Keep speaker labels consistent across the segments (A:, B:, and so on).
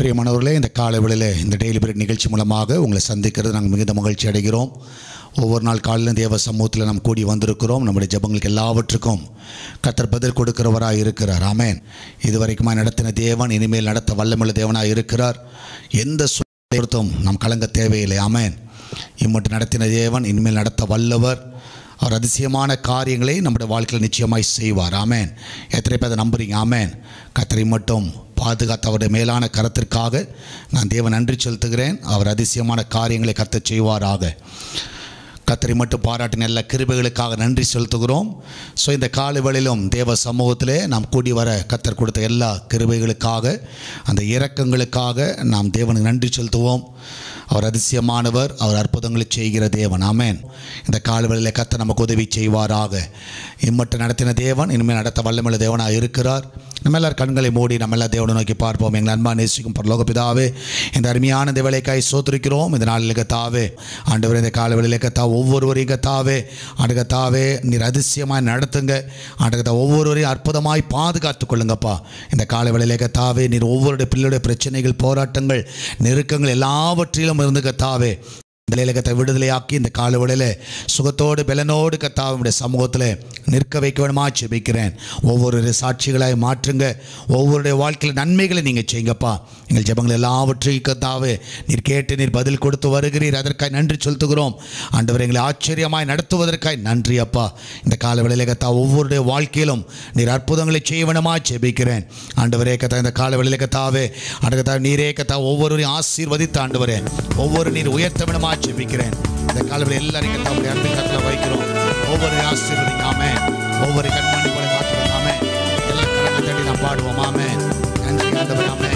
A: பிரியமானவர்களே இந்த காலை வேளையிலே இந்த டெய்லி பிரேட் நிகழ்ச்சி மூலமாக உங்களை சந்திக்கிறது நாங்கள் மிகுந்த மகிழ்ச்சி அடைகிறோம் ஒவ்வொரு நாள் காலையிலும் தேவ சமூகத்தில் நாம் கூடி வந்திருக்கிறோம் நம்முடைய ஜெபங்களுக்கு எல்லாவற்றுக்கும் கத்தர் பதில் கொடுக்கிறவராக இருக்கிறார் ஆமென் இதுவரைக்குமா நடத்தின தேவன் இனிமேல் நடத்த வல்லமுள்ள தேவனாக இருக்கிறார் எந்த சூழ்நிலையும் நாம் கலங்க தேவையில்லை ஆமென் இம்மட்டும் நடத்தின தேவன் இனிமேல் நடத்த வல்லவர் அவர் அதிசயமான காரியங்களை நம்முடைய வாழ்க்கையில் நிச்சயமாய் செய்வார் ஆமென் எத்தனை பேர் அதை நம்புறீங்க ஆமென் கத்தரை மட்டும் பாதுகாத்த அவருடைய மேலான கரத்திற்காக நான் தேவன் நன்றி செலுத்துகிறேன் அவர் அதிசயமான காரியங்களை கத்தச் செய்வாராக கத்தரை மட்டும் பாராட்டின எல்லா கிருபைகளுக்காக நன்றி செலுத்துகிறோம் ஸோ இந்த காலை வேளையிலும் தேவ சமூகத்திலே நாம் கூடி வர கத்தர் கொடுத்த எல்லா கிருபைகளுக்காக அந்த இரக்கங்களுக்காக நாம் தேவனுக்கு நன்றி செலுத்துவோம் அவர் அதிசயமானவர் அவர் அற்புதங்களை செய்கிற தேவன் ஆமென் இந்த காலவெளியில் கத்த நமக்கு உதவி செய்வாராக இம்மட்டும் நடத்தின தேவன் இனிமேல் நடத்த வல்லமுள்ள தேவனாக இருக்கிறார் நம்ம எல்லார் கண்களை மூடி நம்ம எல்லா தேவனை நோக்கி பார்ப்போம் எங்கள் அன்பா நேசிக்கும் பரலோக பிதாவே இந்த அருமையான இந்த வேலைக்காய் சோத்திருக்கிறோம் இந்த நாளில் கத்தாவே ஆண்டவர் இந்த காலவெளியில் கத்தா ஒவ்வொருவரையும் கத்தாவே ஆண்டு கத்தாவே நீர் அதிசயமாய் நடத்துங்க ஆண்டு கத்தா ஒவ்வொருவரையும் அற்புதமாய் பாதுகாத்து கொள்ளுங்கப்பா இந்த காலவெளியில் கத்தாவே நீர் ஒவ்வொருடைய பிள்ளையுடைய பிரச்சனைகள் போராட்டங்கள் நெருக்கங்கள் எல்லாவற்றிலும் இருந்து கத்தாவே இந்த கத்தை விடுதலையாக்கி இந்த காலவெளியில் சுகத்தோடு பலனோடு கத்தாவுடைய சமூகத்தில் நிற்க வைக்க வேணுமா செபிக்கிறேன் ஒவ்வொரு சாட்சிகளாய் மாற்றுங்க ஒவ்வொருடைய வாழ்க்கையில் நன்மைகளை நீங்கள் செய்யுங்கப்பா எங்கள் ஜெபங்கள் எல்லாவற்றையும் கத்தாவே நீர் கேட்டு நீர் பதில் கொடுத்து வருகிறீர் அதற்காக நன்றி செலுத்துகிறோம் ஆண்டவர் எங்களை ஆச்சரியமாய் நடத்துவதற்காய் நன்றி அப்பா இந்த காலவெளியில் கத்தா ஒவ்வொருடைய வாழ்க்கையிலும் நீர் அற்புதங்களை செய்ய வேணுமா செபிக்கிறேன் ஆண்டவரே கத்தா இந்த காலவெளியில் கத்தாவே ஆண்டு கத்தா நீரே கத்தா ஒவ்வொருவரையும் ஆசீர்வதித்து ஆண்டவரே ஒவ்வொரு நீர் உயர்த்த வேணுமா ஜெபிக்கிறேன் இந்த காலவில் எல்லாரையும் கத்தாவுடைய அன்பின் கத்தில் வைக்கிறோம் ஒவ்வொரு ஆசீர்வதிக்காம ஒவ்வொரு கண்மணி போல காத்துருக்காம எல்லாம் கரத்தை தட்டி நாம் பாடுவோம் ஆமே நன்றி ஆண்டவர் ஆமே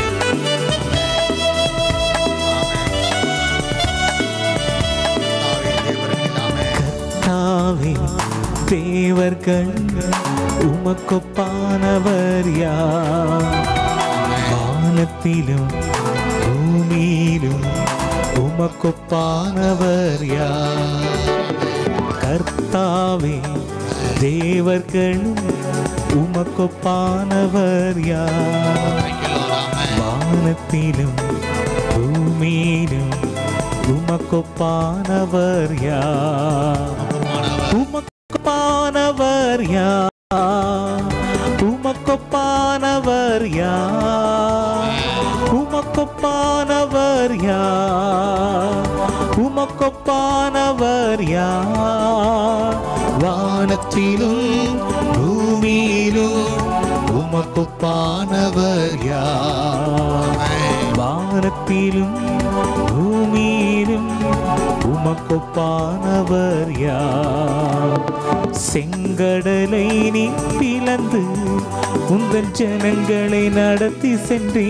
B: தாவே தேவர்கள் உமக்கொப்பானவர் யார் வானத்திலும் பூமியிலும் உமக்கொப்பானவர் யார் கர்த்தாவே தேவர்களும் உமக்கொப்பானவர் யார் வானத்திலும் பூமியிலும் உமக்கொப்பானவர் யார் உமக்கொப்பானவர் யார் உமக்கொப்பானவர் யார் உமக்கொப்பானவர் யார் உமக்கொப்பானவர் யார் வானத்திலும் பூமியிலும் உமக்கொப்பானவர் யார் வானத்திலும் பூமியிலும் உமக்கொப்பானவர் யார் செங்கடலை நீ பிளந்து உந்தன் ஜனங்களை நடத்தி சென்றே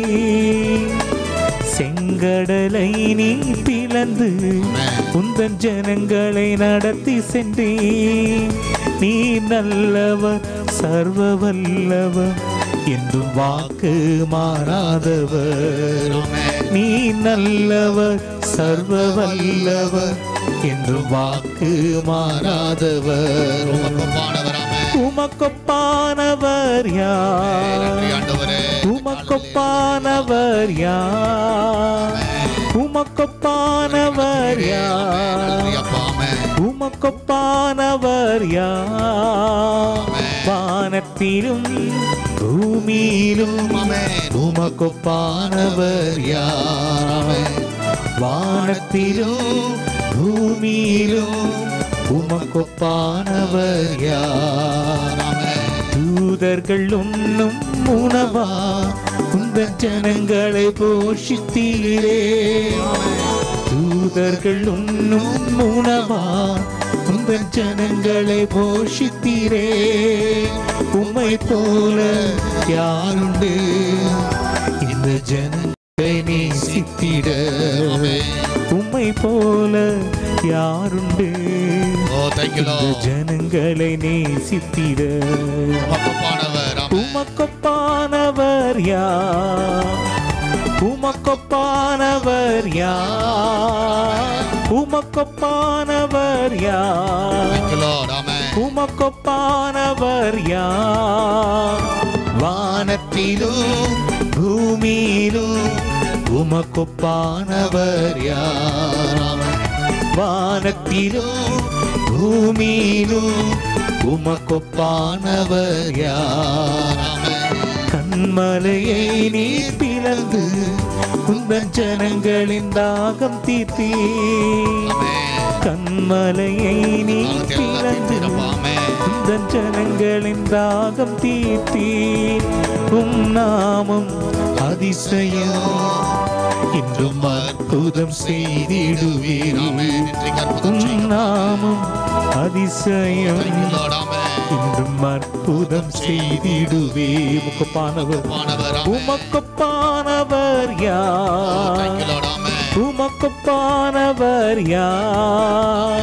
B: செங்கடலை நீ பிளந்து உந்தன் ஜனங்களை நடத்தி சென்றே நீ நல்லவர் சர்வ வல்லவர் என்றும் வாக்கு மாறாதவர் நீ நல்லவர் சர்வ வல்லவர் என்றும் வாக்கு மாறாதவர் உமக்கொப்பானவர் யார் உமக்கொப்பானவர் யார் உமக்கொப்பானவர் யார் உமக்கொப்பானவர் யார் வானத்திலும் பூமியிலும் உமக்கொப்பானவர் யார் வானத்திலும் பூமியிலும் உமக்கொப்பானவர் யார் தூதர்கள் உண்ணும் உணவா உந்த ஜனங்களை போஷித்தீரே தூதர்கள் உண்ணும் உணவா உந்த ஜனங்களை போஷித்தீரே உம்மை போல யாருண்டு இந்த ஜனங்களை நேசித்திட உம்மை போல யாருண்டு
A: ஓ தேங்க்யூ
B: இந்த ஜனங்களை நேசித்திட உமக்கொப்பானவர் யார் உமக்கொப்பானவர் யார் உமக்கொப்பானவர் யார் உமக்கொப்பானவர் யார் வானத்திலும் பூமியிலும் உமக்கொப்பானவர் யார் வானத்திலும் பூமியிலும் உமக்கொப்பானவர் யார் கண்மலையை நீ பிளந்து உந்தன் ஜனங்களின் தாகம் தீர்த்தீ கண்மலையை நீ பிளந்து உந்தன் ஜனங்களின் தாகம் தீர்த்தீர் உம் நாமம் அதிசயம் இன்றும் அற்புதம் செய்திடுவீர் உம் நாமம் அதிசயம் இன்றும் அற்புதம் செய்திடுவே உமக்கொப்பானவர் உமக்கொப்பானவர் யார் உமக்கொப்பானவர் யார்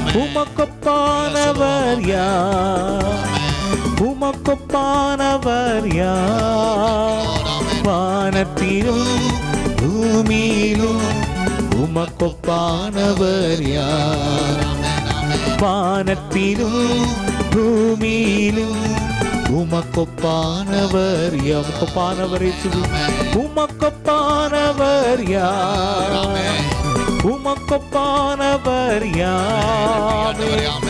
B: உமக்கொப்பானவர் யார் உமக்கொப்பானவர் யார் வானத்திலும் பூமியிலும் உமக்கொப்பானவர் யார் வானத்திலும் பூமியிலும் உமக்கொப்பானவர் யார் உமக்கொப்பானவரை சொல்லு உமக்கொப்பானவர் யார் உமக்கொப்பானவர் யார்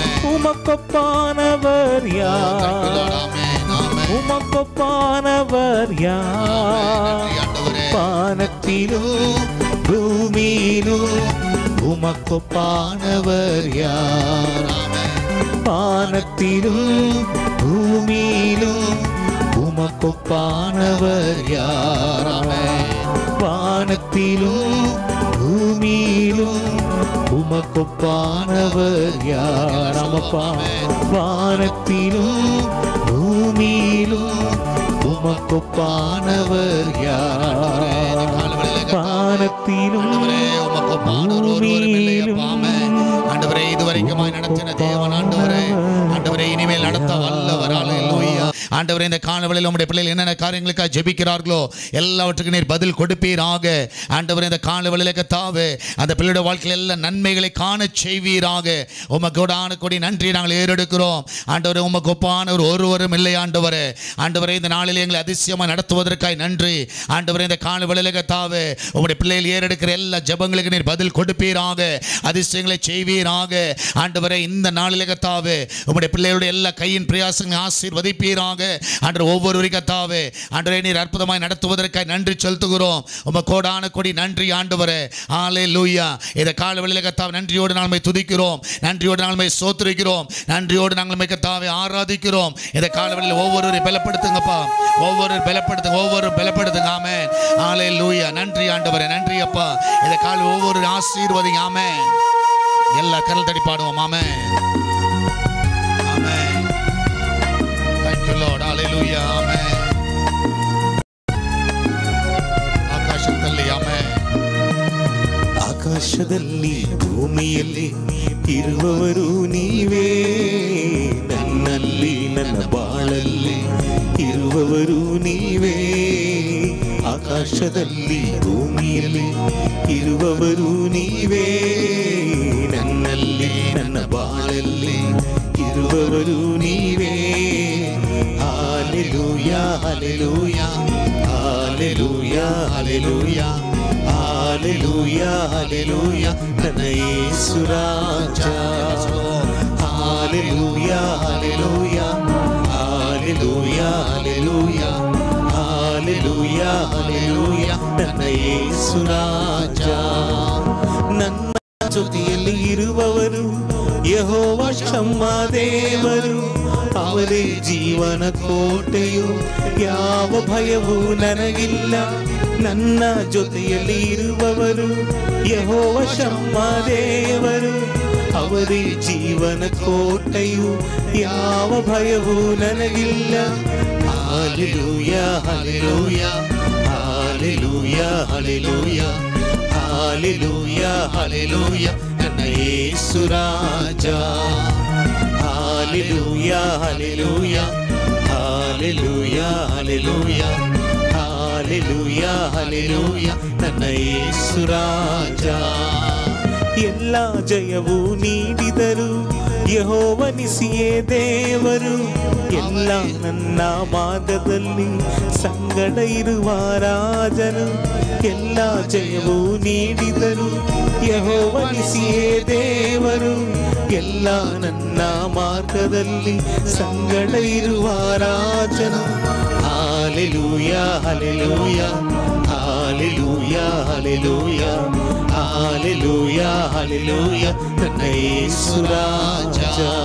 B: உமக்கொப்பானவர் யார் உமக்கொப்பானவர் யார் வானத்திலும் பூமியிலும் உமக்கொப்பானவர் யார் வானத்திலும் பூமியிலும் உமக்கொப்பானவர் யார் வானத்திலும் பூமியிலும் உமக்கொப்பானவர் யார் நமப்பா வானத்திலும் பூமியிலும் உமக்கொப்பானவர் யார் வானத்திலும் பூமியிலும்
A: ஆண்டவரே இதுவரைக்குமாய் நடத்தின தேவன் ஆண்டவரே ஆண்டவரே இனிமேல் நடத்த வல்லவர் அல்லேலூயா ஆண்டவரே இந்த காலவெளியில் உம்முடைய பிள்ளைகள் என்னென்ன காரியங்களுக்காக ஜெபிக்கிறார்களோ எல்லாவற்றுக்கும் நீர் பதில் கொடுப்பீராக ஆண்டவரே இந்த காலவெளியில கத்தாவே அந்த பிள்ளையோட வாழ்க்கையில் எல்லா நன்மைகளை காண செய்வீராக உமக்கு ஆன கொடி நன்றி நாங்கள் ஏறெடுக்கிறோம் ஆண்டவரே உமக்கு ஒப்பானவர் ஒருவரும் இல்லை ஆண்டவரே ஆண்டவரே இந்த நாளில் எங்களை அதிசயமாக நடத்துவதற்காய் நன்றி ஆண்டவரே இந்த காலவெளியில கத்தாவே உம்முடைய பிள்ளைகள் ஏறெடுக்கிற எல்லா ஜெபங்களுக்கு நீர் பதில் கொடுப்பீராக அதிசயங்களை செய்வீராக ஆண்டவரே இந்த நாளிலே கத்தாவே உம்முடைய பிள்ளைகளுடைய எல்லா கையின் பிரயாசங்களை ஆசீர்வதிப்பீராக ஆண்டவர் ஒவ்வொரு கத்தாவே ஆண்டவரே நீர் அற்புதமாய் நடத்துவதற்காக நன்றி செலுத்துகிறோம் உம கோடான கொடி நன்றி ஆண்டவரே ஆலே லூயா இந்த கால வெளியில கத்தாவே நன்றியோடு நாங்கள் உம்மை துதிக்கிறோம் நன்றியோடு நாங்கள் உம்மை சோத்திரிக்கிறோம் நன்றியோடு நாங்கள் உம்மை கத்தாவே ஆராதிக்கிறோம் இந்த கால வெளியில் ஒவ்வொருவரை பலப்படுத்துங்கப்பா ஒவ்வொரு பலப்படுத்துங்க ஒவ்வொரு பலப்படுத்துங்க ஆமே ஆலே லூயா நன்றி ஆண்டவரே நன்றி அப்பா இந்த கால ஒவ்வொரு ஆசீர்வதிங்க ஆமே எல்லா கரல் தடி பாடுவோம் ஆமே ஆமே Thank you, Lord. Hallelujah. Amen. ಆಕಾಶದಲ್ಲಿ ಆಮೇಲೆ
B: ಆಕಾಶದಲ್ಲಿ ಭೂಮಿಯಲ್ಲಿ ಇರುವವರು ನೀವೇ ನನ್ನಲ್ಲಿ ನನ್ನ ಬಾಳಲ್ಲಿ ಇರುವವರು ನೀವೇ ಆಕಾಶದಲ್ಲಿ ಭೂಮಿಯಲ್ಲಿ ಇರುವವರು ನೀವೇ ನನ್ನಲ್ಲಿ ನನ್ನ ಬಾಳಲ್ಲಿ ಇರುವವರು ನೀವೇ hallelujah hallelujah hallelujah hallelujah hallelujah hallelujah ನನ್ನ ಯೇಸು ರಾಜ hallelujah hallelujah hallelujah hallelujah hallelujah hallelujah ನನ್ನ ಯೇಸು ರಾಜ ನನ್ನ ಜೊತೆಯಲ್ಲಿ ಇರುವವರು ಯಹೋವ ಶಮ್ಮ ದೇವರು ಅವರೇ ಜೀವನ ಕೋಟೆಯು ಯಾವ ಭಯವೂ ನನಗಿಲ್ಲ ನನ್ನ ಜೊತೆಯಲ್ಲಿ ಇರುವವರು ಯಹೋವ ಶಮ್ಮ ದೇವರು ಅವರೇ ಜೀವನ ಕೋಟೆಯು ಯಾವ ಭಯವೂ ನನಗಿಲ್ಲ hallelujah hallelujah hallelujah hallelujah hallelujah hallelujah ನನ್ನ ಯೇಸು ರಾಜ hallelujah hallelujah hallelujah hallelujah hallelujah hallelujah ನನ್ನ ಯೇಸು ರಾಜ ಎಲ್ಲ ಜಯವೂ ನೀಡಿದರು ಯಹೋವನಿಸಿಯೇ ದೇವರು ಎಲ್ಲ ನನ್ನ ಮಾರ್ಗದಲ್ಲಿ ಸಂಗಡ ಇರುವ ರಾಜನು ಎಲ್ಲ ಜಯವೂ ನೀಡಿದರು ಯಹೋವನಿಸಿಯೇ ದೇವರು ಎಲ್ಲ ನನ್ನ ಮಾರ್ಗದಲ್ಲಿ ಸಂಗಡ ಇರುವ ರಾಜನು hallelujah hallelujah hallelujah hallelujah hallelujah hallelujah ನನ್ನ ಯೇಸು ರಾಜ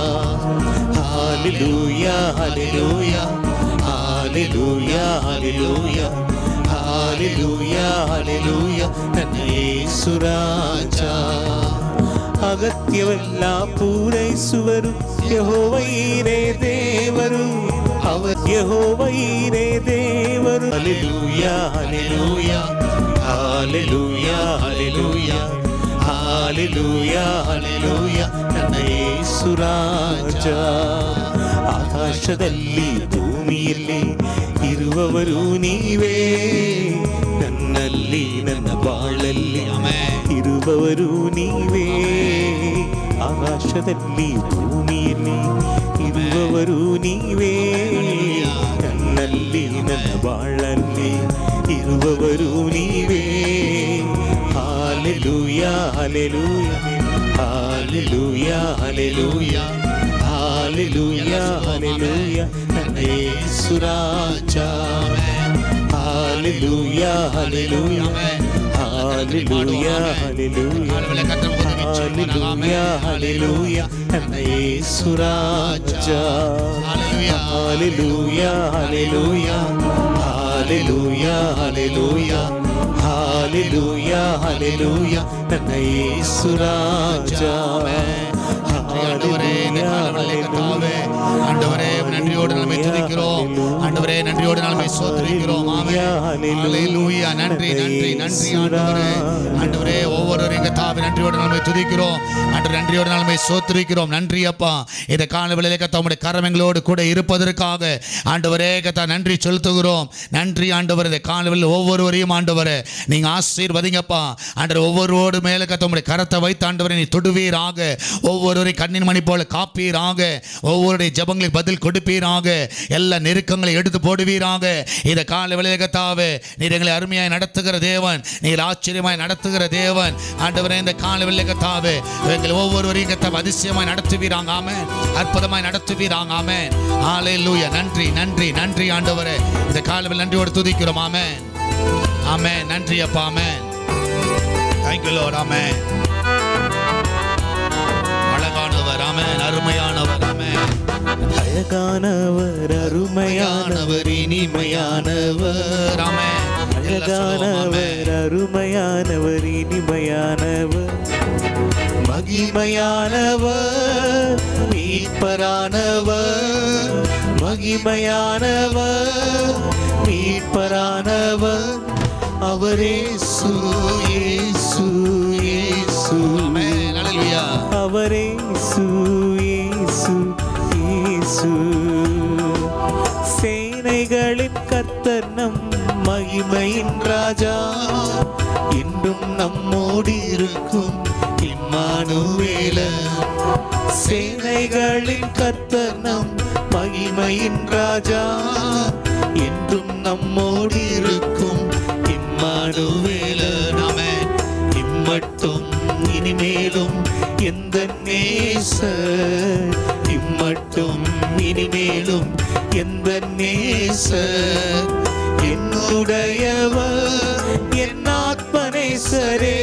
B: hallelujah hallelujah hallelujah hallelujah hallelujah hallelujah ನನ್ನ ಯೇಸು ರಾಜ ಅಗತ್ಯವೆಲ್ಲ ಪೂರೈಸುವರು ಯಹೋವೈರೇ ದೇವರು ಅವ ಯಹೋವೈರೇ ದೇವರು hallelujah hallelujah hallelujah hallelujah hallelujah hallelujah ನನ್ನ ಯೇಸು ರಾಜ ಆಕಾಶದಲ್ಲಿ ಭೂಮಿಯಲ್ಲಿ ಇರುವವರು ನೀವೇ ನನ್ನಲ್ಲಿ ನನ್ನ ಬಾಳಲ್ಲಿ ಇರುವವರು ನೀವೇ ಆಕಾಶದಲ್ಲಿ ಭೂಮಿಯಲ್ಲಿ ಇರುವವರು ನೀವೇ ನನ್ನಲ್ಲಿ ನನ್ನ ಬಾಳಲ್ಲಿ ಇರುವವರು ನೀವೇ hallelujah hallelujah hallelujah hallelujah hallelujah hallelujah ನನ್ನ ಯೇಸು ರಾಜ hallelujah hallelujah hallelujah hallelujah hallelujah hallelujah ನನ್ನ ಯೇಸು ರಾಜ hallelujah hallelujah hallelujah hallelujah hallelujah hallelujah ನನ್ನ ಯೇಸು ರಾಜ
A: ஆண்டவரே இந்த காலவெளியிலே கர்த்தாவே ஆண்டவரே நன்றியோடு நன்மை துதிக்கிறோம் ஆண்டவரே நன்றியோடு நன்மை சோத்திரிக்கிறோம் ஆமென் ஹalleluya நன்றி நன்றி நன்றி ஆண்டவரே ஆண்டவரே ஒவ்வொருவரையும் கர்த்தாவே நன்றியோடு நன்மை துதிக்கிறோம் ஆண்டவர் நன்றியோடு நன்மை சோத்திரிக்கிறோம் நன்றி அப்பா இந்த காலவெளியிலே கர்த்தா உம்முடைய கரம் எங்களோடு கூட இருப்பதற்காக ஆண்டவரே கர்த்தா நன்றி செலுத்துகிறோம் நன்றி ஆண்டவர் இந்த காலவெளியில் ஒவ்வொருவரையும் ஆண்டவரே நீங்க ஆசீர்வதிங்கப்பா ஆண்டவர் ஒவ்வொருவோடு மேலே கர்த்தா உம்முடைய கரத்தை வைத்து ஆண்டவரை நீ தொடுவீராக ஒவ்வொருவரை கண்ணின் மணி போல காப்பீராக ஒவ்வொருடைய ஜபங்களுக்கு பதில் கொடுப்பீராக எல்லா நெருக்கங்களை எடுத்து போடுவீராக இந்த கால விளையகத்தாவே நீர் எங்களை அருமையாய் நடத்துகிற தேவன் நீர் ஆச்சரியமாய் நடத்துகிற தேவன் ஆண்டவரே இந்த கால விளையகத்தாவே எங்களை ஒவ்வொருவரையும் கத்தாவை அதிசயமாய் நடத்துவீராங்க ஆமென் அற்புதமாய் நடத்துவீராங்க ஆமென் ஹalleluya நன்றி நன்றி நன்றி ஆண்டவரே இந்த காலவில் நன்றியோடு துதிக்கிறோம் ஆமென் ஆமென் நன்றி அப்பா ஆமென் தேங்க்யூ லார்ட் ஆமென் அழகானவர் ஆமென் அருமையானவர் ஆமென்
B: அழகானவர் அருமையானவர்
A: இனிமையானவர் ஆமென் எல்லாம் சொல்லுவோம், ஆமென்.
B: அழகானவர் அருமையானவர் இனிமையானவர் மகிமையானவர் மீட்பரானவர் மகிமையானவர் மீட்பரானவர் அவரே சு இயேசு இயேசு
A: ஆமென் ஹalleluya
B: அவரே இயேசு இயேசு இயேசு சேனைகளின் கர்த்தர் நம் மகிமையின் ராஜா இன்றும் நம்மோடு இருக்கும் இம்மானுவேல சேனைகளின் கர்த்தர் நம் மகிமையின் ராஜா என்றும் நம்மோடு இருக்கும் இம்மானுவேல
A: ஆமென்
B: இம்மட்டும் இனிமேலும் எந்த நேசர் இம்மட்டும் இனிமேலும் எந்த நேசர் என்னுடையவர் என் ஆத்மநேசரே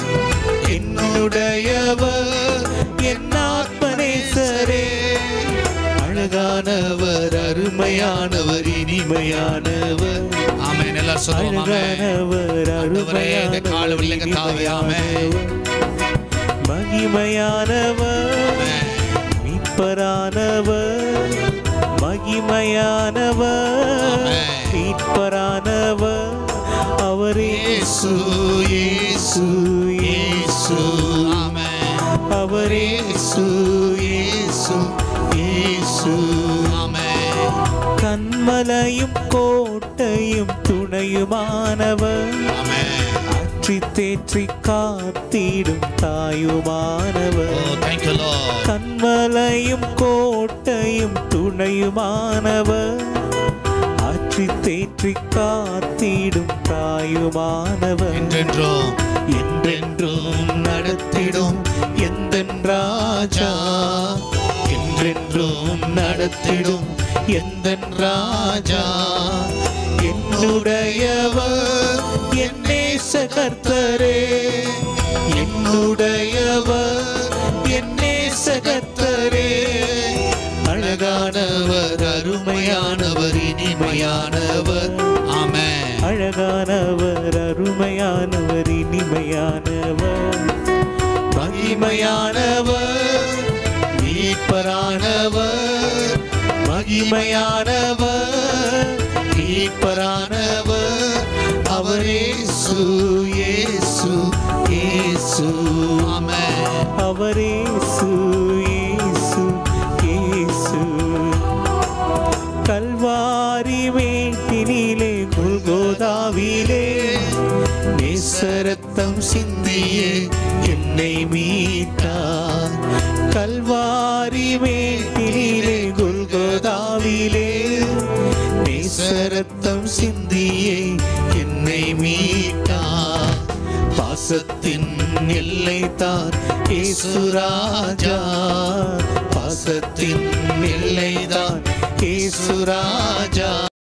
B: என்னுடையவர் என் ஆத்மநேசரே அழகானவர் அருமையானவர் இனிமையானவர்
A: ஆமென் எல்லாரும் சொல்லுவோம் ஆமென்
B: அழகானவர்
A: ஆண்டவரே, இந்த கால
B: அருமையானவர்
A: வில்லுங்க தாவே, ஆமென்.
B: மகிமையானவர் மீட்பரானவர் மகிமையானவர்
A: ஆமென்.
B: மீட்பரானவர் அவரே
A: இயேசு இயேசு இயேசு ஆமென்
B: அவரே
A: இயேசு இயேசு இயேசு ஆமென்
B: கண்மலையும் கோட்டையும் துணையுமானவர்
A: ஆமென்
B: ஆற்று ஆற்றி தேற்றி காத்திடும் Thayumanavar
A: Oh, thank you, Lord.
B: கண்மலையும் கோட்டையும் துணையுமானவர் ஆற்றி தேற்றி காத்திடும் தாயுமானவர்
A: என்றென்றும்
B: என்றென்றும் நடத்திடும் எந்தன் ராஜா என்றென்றும் நடத்திடும் எந்தன் ராஜா என்னுடையவர் என் நேச கர்த்தரே என்னுடையவர் என் நேச கர்த்தரே அழகானவர் அருமையானவர் இனிமையானவர்
A: ஆமென்
B: அழகானவர் அருமையானவர் இனிமையானவர் மகிமையானவர் மீட்பரானவர் மகிமையானவர் மீட்பரானவர் அவரே இயேசு இயேசு
A: ஆமென்
B: அவரே இயேசு இயேசு கல்வாரி மேட்டினிலே குல்கோதாவிலே நேசரத்தம் சிந்தியே என்னை மீட்டார் கல்வாரி மேட்டினிலே குல்கோதாவிலே நேசரத்தம் சிந்தியே என்னை மீட்டார் பாசத்தின் எல்லை தான் ஏசுராஜா பாசத்தின் எல்லை தான் ஏசுராஜா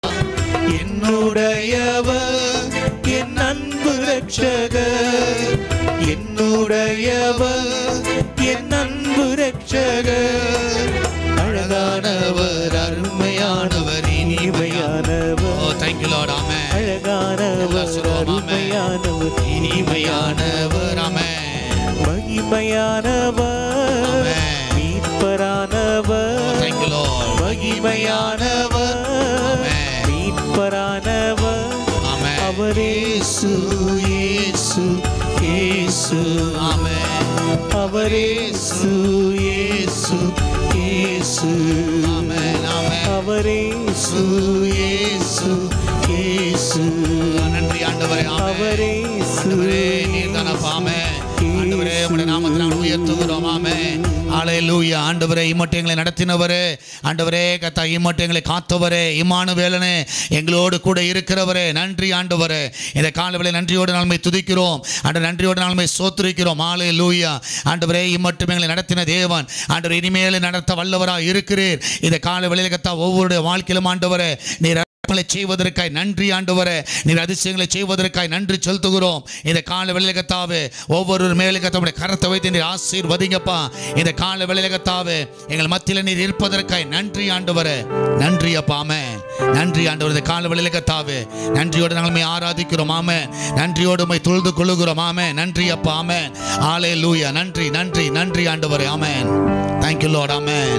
B: என்னுடையவர் என் அன்பு ரட்சகர் என்னுடையவர் என் அன்பு ரட்சகர் அழகானவர் அருமையானவர் இனிமையானவர்
A: Oh, thank you, Lord. Amen.
B: அழகானவர்
A: சொல்லுவோம், ஆமென்.
B: அருமையானவர் இனிமையானவர்
A: Amen.
B: மகிமையானவர்
A: amen. Oh,
B: மீட்பரானவர்
A: thank you, Lord.
B: மகிமையானவர்
A: amen.
B: மீட்பரானவர்
A: Amen.
B: அவரே இயேசு இயேசு இயேசு
A: Amen.
B: அவரே இயேசு இயேசு இயேசு
A: Amen. Amen.
B: அவரே இயேசு இயேசு இயேசு
A: நன்றி ஆண்டவரே ஆமென்.
B: அவரே
A: ஆண்டவரே நீர்தானப்பா ஆமென். ஆண்டவரே உம்முடைய நாமத்தை நாங்கள் உயர்த்துகிறோம் ஆமென். ஹalleluya ஆண்டவரே இம்மட்டும் எங்களை நடத்தினவரே ஆண்டவரே கத்தா இம்மட்டும் எங்களை காத்தவரே இம்மானுவேலனே எங்களோடு கூட இருக்கிறவரே நன்றி ஆண்டவரே இந்த காலவேளை நன்றியோடு நாள்மை துதிக்கிறோம் ஆண்டு நன்றியோடு நாள்மை சோத்துரிக்கிறோம் ஆலே லூயா ஆண்டவரே இம்மட்டும் எங்களை நடத்தின தேவன் ஆண்டவர் இனிமேல் நடத்த வல்லவராக இருக்கிறீர் இந்த காலவேளையில் கத்தா ஒவ்வொருடைய வாழ்க்கையிலும் ஆண்டவரே நீர் அற்புதங்களை செய்வதற்காய் நன்றி ஆண்டவரே நீர் அதிசயங்களை செய்வதற்காய் நன்றி செலுத்துகிறோம் இந்த கால வெளிலகத்தாவே ஒவ்வொரு மேலுகத்தோடைய கரத்தை வைத்து நீர் ஆசீர்வதிங்கப்பா இந்த கால வெளிலகத்தாவே எங்கள் மத்தியில் நீர் இருப்பதற்காய் நன்றி ஆண்டவரே நன்றி அப்பா ஆமென் நன்றி ஆண்டவர் இந்த கால வெளிலகத்தாவே நன்றியோடு நாங்கள் உம்மை ஆராதிக்கிறோம் ஆமே நன்றியோடு உம்மை தொழுது கொள்ளுகிறோம் ஆமே நன்றி அப்பா ஆமென் ஆலே லூயா நன்றி நன்றி நன்றி ஆண்டவரே ஆமென் தேங்க்யூ லார்ட் ஆமென்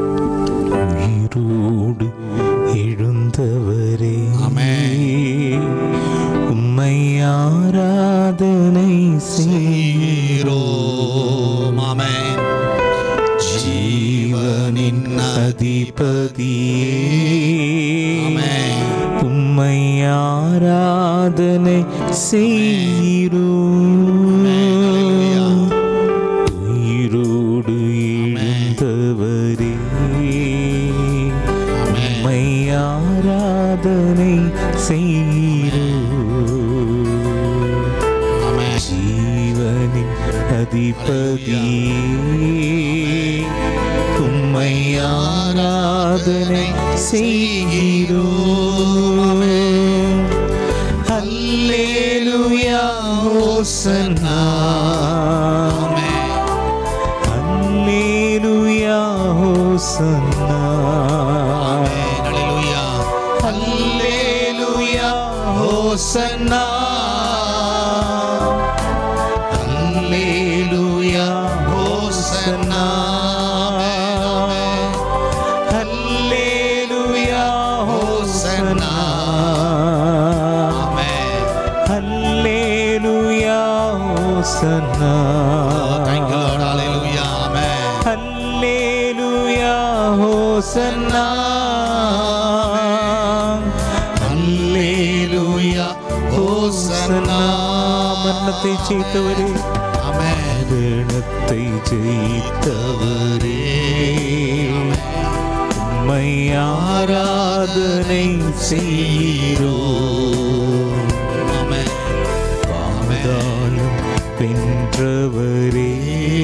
B: உயிரோடு எழுந்தவரே
A: ஆமென்.
B: உம்மை ஆராதனை செய்கிறோம்
A: செய்கிறோம் ஆமென்
B: ஜீவனின் அதிபதியே
A: ஆமென்.
B: உம்மை ஆராதனை செய்கிறோம் உயிரோடு எழுந்தவரே உம்மை ஆராதனை செய்கிறோம்
A: ஆமென்
B: ஜீவனின் அதிபதியே உம்மை ஆராதனை செய்கிறோம் அல்லேலூயா ஹோசன்னா
A: ஆமென்
B: அல்லேலூயா ஹோசன்னா
A: ஆமென் ஹalleluya
B: அல்லேலூயா ஹோசன்னா அல்லேலூயா ஹோசன்னா அல்லேலூயா ஹோசன்னா
A: ஆமென்
B: அல்லேலூயா ஹோசன்னா
A: thank you lord hallelujah amen
B: அல்லேலூயா ஹோசன்னா அல்லேலூயா ஹோசன்னா மரணத்தை ஜெயித்தவரே
A: ஆமென்
B: மரணத்தை ஜெயித்தவரே உம்மை ஆராதனை செய்கிறோ
A: ஆமென்
B: பாதாளம் வென்றவரே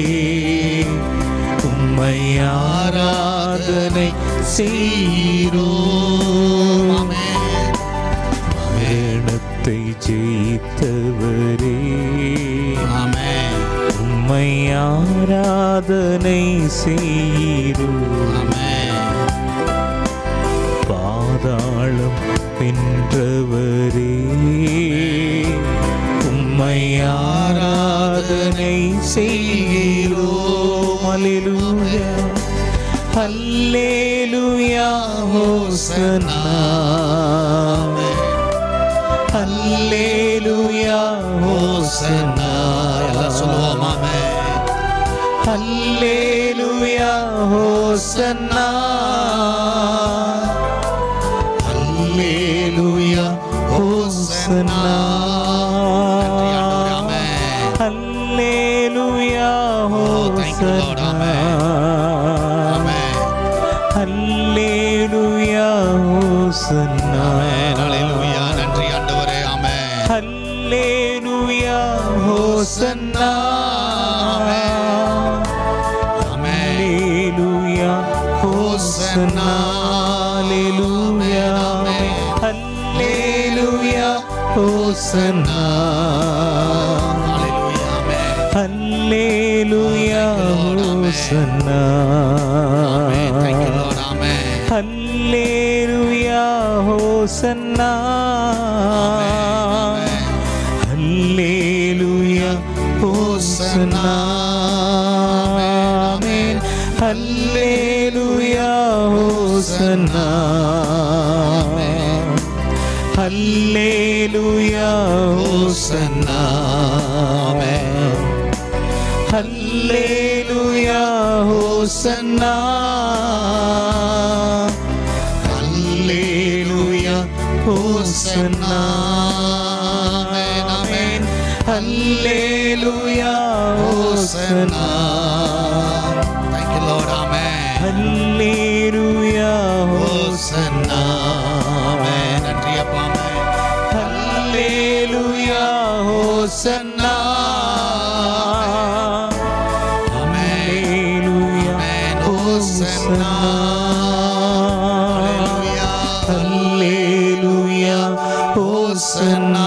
B: உம்மை ஆராதனை செய்கிறோ
A: ஆமென்
B: மரணத்தை ஜெயித்தவரே
A: ஆமென்
B: உம்மை ஆராதனை செய்கிறோ
A: ஆமென்
B: பாதாளம் வென்றவரே உம்மை ஆராதனை செய்கிறோம் அல்லேலூயா அல்லேலூயா ஹோசன்னா அல்லேலூயா ஹோசன்னா
A: எல்லாம் சொல்லுவோம் ஆமென்
B: அல்லேலூயா ஹோசன்னா அல்லேலூயா ஹோசன்னா
A: ஆமென்
B: அல்லேலூயா
A: thank you, Lord.
B: ஹோசன்னா
A: ஆமென்
B: அல்லேலூயா ஹோசன்னா
A: ஆமென் ஹalleluya நன்றி ஆண்டவரே ஆமென்
B: அல்லேலூயா ஹோசன்னா
A: ஆமென்
B: அல்லேலூயா ஹோசன்னா அல்லேலூயா அல்லேலூயா ஹோசன்னா
A: ஹalleluya ஆமென்
B: அல்லேலூயா ஹோசன்னா
A: ஆமென் thank you lord amen
B: hallelujah ஹோசன்னா hallelujah ஹோசன்னா amen hallelujah ஹோசன்னா hallelujah ஹோசன்னா hallelujah ஹோசன்னா hallelujah ஹோசன்னா amen hallelujah ஹோசன்னா
A: thank you lord ஆமென்
B: அல்லேலூயா
A: ஹோசன்னா ஆமென் நன்றி அப்பா ஆமென்
B: அல்லேலூயா ஹோசன்னா அல்லேலூயா
A: ஆமென் ஹோசன்னா ஹalleluya
B: அல்லேலூயா ஹோசன்னா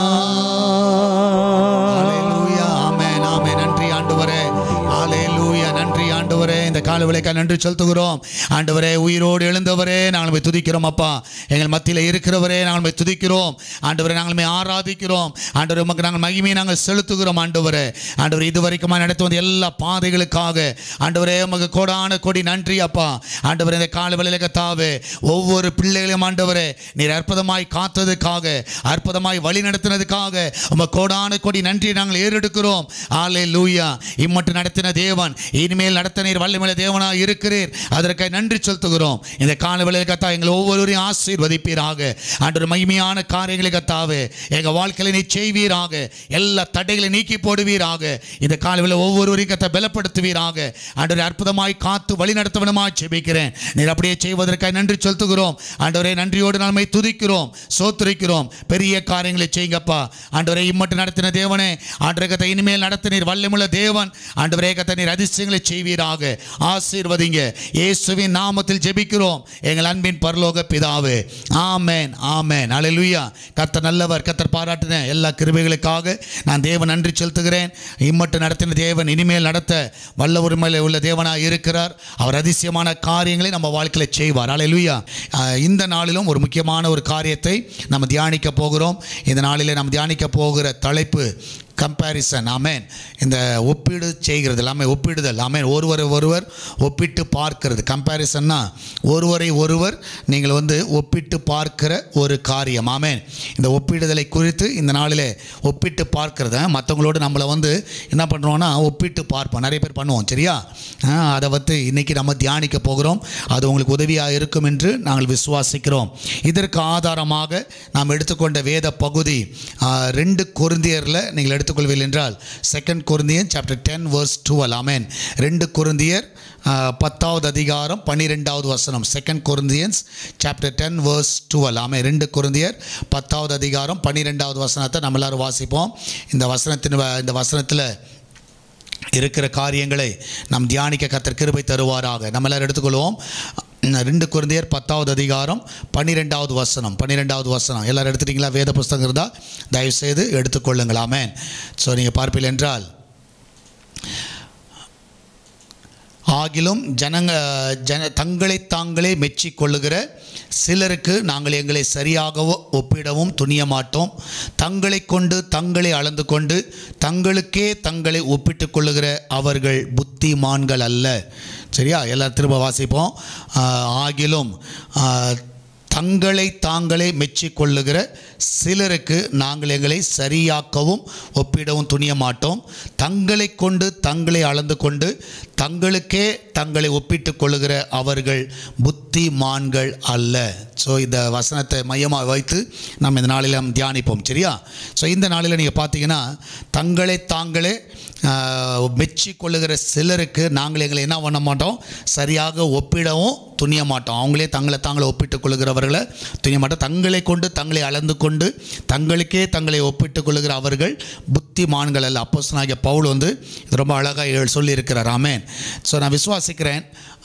A: ஹalleluya ஆமென் ஆமென் நன்றி ஆண்டவரே ஹalleluya நன்றி ஆண்டவரே இந்த கால விளைக்க நன்றி செலுத்துகிறோம் ஆண்டவரே உயிரோடு எழுந்தவரே நாங்கள் போய் துதிக்கிறோம் அப்பா எங்கள் மத்தியில் இருக்கிறவரே நாங்கள் போய் துதிக்கிறோம் ஆண்டவரே நாங்கள் போய் ஆராதிக்கிறோம் ஆண்டவரே உமக்கு நாங்கள் மகிமையை நாங்கள் செலுத்துகிறோம் ஆண்டவரே ஆண்டவர் இதுவரைக்கும் நடத்தி வந்த எல்லா பாதைகளுக்காக ஆண்டவரே உமக்கு கோடான கொடி நன்றி அப்பா ஆண்டவரே இந்த கால வேளையில கத்தாவே ஒவ்வொரு பிள்ளைகளையும் ஆண்டவரே நீர் அற்புதமாய் காத்ததுக்காக அற்புதமாய் வழி நடத்தினதுக்காக உமக்கு கோடான கொடி நன்றி நாங்கள் ஏறெடுக்கிறோம் ஆலே லூயா இம்மட்டும் நடத்தின தேவன் இனிமேல் நடத்த நீர் வல்லமையுள்ள தேவனாக இருக்கிறீர் அதற்காக நன்றி செலுத்துகிறோம் இந்த கால வேளையில் கத்தா எங்களை ஒவ்வொருவரையும் ஆசீர்வதிப்பீராக ஆண்டவர் மகிமையான காரியங்களை கத்தாவே எங்கள் வாழ்க்கையில நீ செய்வீராக எல்லா தடைகளை நீக்கி போடுவீராக இந்த காலவில் ஒவ்வொருவரையும் கத்த பலப்படுத்துவீராக ஆண்டவரை அற்புதமாய் காத்து வழி நடத்தவனமாய் ஜெபிக்கிறேன் நீர் அப்படியே செய்வதற்காக நன்றி செலுத்துகிறோம் ஆண்டவரே நன்றியோடு நம்மை துதிக்கிறோம் சோத்துரிக்கிறோம் பெரிய காரியங்களை செய்யுங்கப்பா ஆண்டவரை இம்மட்டும் நடத்தின தேவனே ஆண்டவரை கத்த இனிமேல் நடத்த நீர் வல்லமுள்ள தேவன் ஆண்டவரே கத்த நீர் அதிசயங்களை செய்வீராக ஆசீர்வதிங்க இயேசுவின் நாமத்தில் ஜெபிக்கிறோம் எங்கள் அன்பின் பரலோக பிதாவே ஆமென் ஆமென் அல்லேலூயா கர்த்தர் நல்லவர் கர்த்தர் பாராட்டின எல்லா கிருபைகளுக்காக நான் தேவன் நன்றி செலுத்துகிறேன் இம்மட்டும் நடத்தின தேவன் இனிமேல் நடத்த வல்ல உரிமையில் உள்ள தேவனாக இருக்கிறார் அவர் அதிசயமான காரியங்களை நம்ம வாழ்க்கையில் செய்வார் அல்லேலூயா அஹ் இந்த நாளிலும் ஒரு முக்கியமான ஒரு காரியத்தை நம்ம தியானிக்க போகிறோம் இந்த நாளிலே நம்ம தியானிக்க போகிற தலைப்பு கம்பேரிசன் ஆமென் இந்த ஒப்பீடு செய்கிறது எல்லாமே ஒப்பிடுதல் ஆமென் ஒருவரை ஒருவர் ஒப்பிட்டு பார்க்கிறது கம்பேரிசன்னா ஒருவரை ஒருவர் நீங்கள் வந்து ஒப்பிட்டு பார்க்கிற ஒரு காரியம் ஆமென் இந்த ஒப்பிடுதலை குறித்து இந்த நாளிலே ஒப்பிட்டு பார்க்கிறத மற்றவங்களோடு நம்மளை வந்து என்ன பண்ணுறோன்னா ஒப்பிட்டு பார்ப்போம் நிறைய பேர் பண்ணுவோம் சரியா ஆ, அதை வந்து இன்றைக்கி நம்ம தியானிக்க போகிறோம் அது உங்களுக்கு உதவியாக இருக்கும் என்று நாங்கள் விசுவாசிக்கிறோம் இதற்கு ஆதாரமாக நாம் எடுத்துக்கொண்ட வேத பகுதி ஆ, ரெண்டு கொருந்தியரில் நீங்கள் எடுத்து எடுத்துக்கொள்வீர்கள் என்றால் second Corinthian chapter ten verse twelve ஆமேன் ரெண்டு குருந்தியர் ஆஹ், பத்தாவது அதிகாரம் பன்னிரெண்டாவது வசனம் second Corinthians chapter ten verse twelve ஆமே ரெண்டு குருந்தியர் பத்தாவது அதிகாரம் பன்னிரெண்டாவது வசனத்தை நம்ம எல்லாரும் வாசிப்போம் இந்த வசனத்தின் வ- இந்த வசனத்தில் இருக்கிற காரியங்களை நாம் தியானிக்க கத்தர் கிருபை தருவாராக நம்ம எல்லாரும் எடுத்துக்கொள்வோம் உம், ரெண்டு குருந்தியர் பத்தாவது அதிகாரம் பன்னிரெண்டாவது வசனம் பன்னிரெண்டாவது வசனம் எல்லாரும் எடுத்துட்டீங்களா வேத புஸ்தகம் இருந்தால் தயவுசெய்து எடுத்துக்கொள்ளுங்கள் ஆமென் ஸோ நீங்கள் பார்ப்பீர்கள் என்றால் ஆகிலும் ஜனங்க ஜன தங்களை தாங்களே மெச்சிக் கொள்ளுகிற சிலருக்கு நாங்கள் எங்களை சரியாகவோ ஒப்பிடவும் துணிய மாட்டோம் தங்களை கொண்டு தங்களை அளந்து கொண்டு தங்களுக்கே தங்களை ஒப்பிட்டுக் கொள்ளுகிற அவர்கள் புத்திமான்கள் அல்ல சரியா எல்லாம் திரும்ப வாசிப்போம் ஆஹ், ஆகிலும் ஆஹ், தங்களை தாங்களே மெச்சிக் கொள்ளுகிற சிலருக்கு நாங்கள் எங்களை சரியாக்கவும் ஒப்பிடவும் துணிய மாட்டோம் தங்களை கொண்டு தங்களை அளந்து கொண்டு தங்களுக்கே தங்களை ஒப்பிட்டுக் கொள்ளுகிற அவர்கள் புத்திமான்கள் அல்ல ஸோ இந்த வசனத்தை மையமாக வைத்து நம்ம இந்த நாளில் நாம் தியானிப்போம் சரியா ஸோ இந்த நாளில் நீங்கள் பார்த்தீங்கன்னா தங்களை தாங்களே ஆஹ், மெச்சிக் கொள்ளுகிற சிலருக்கு நாங்கள் எங்களை என்ன பண்ண மாட்டோம் சரியாக ஒப்பிடவும் துணிய மாட்டோம் அவங்களே தங்களை தாங்களை ஒப்பிட்டுக் கொள்ளுகிறவர்களை துணிய மாட்டோம் தங்களை கொண்டு தங்களை அளந்து கொண்டு தங்களுக்கே தங்களை ஒப்பிட்டுக் கொள்ளுகிற அவர்கள் புத்திமான்கள் அல்ல அப்போஸ்தலனாகிய பவுல் வந்து இது ரொம்ப அழகாக சொல்லியிருக்கிறார் ஆமென் ஸோ நான் விசுவாசிக்கிறேன்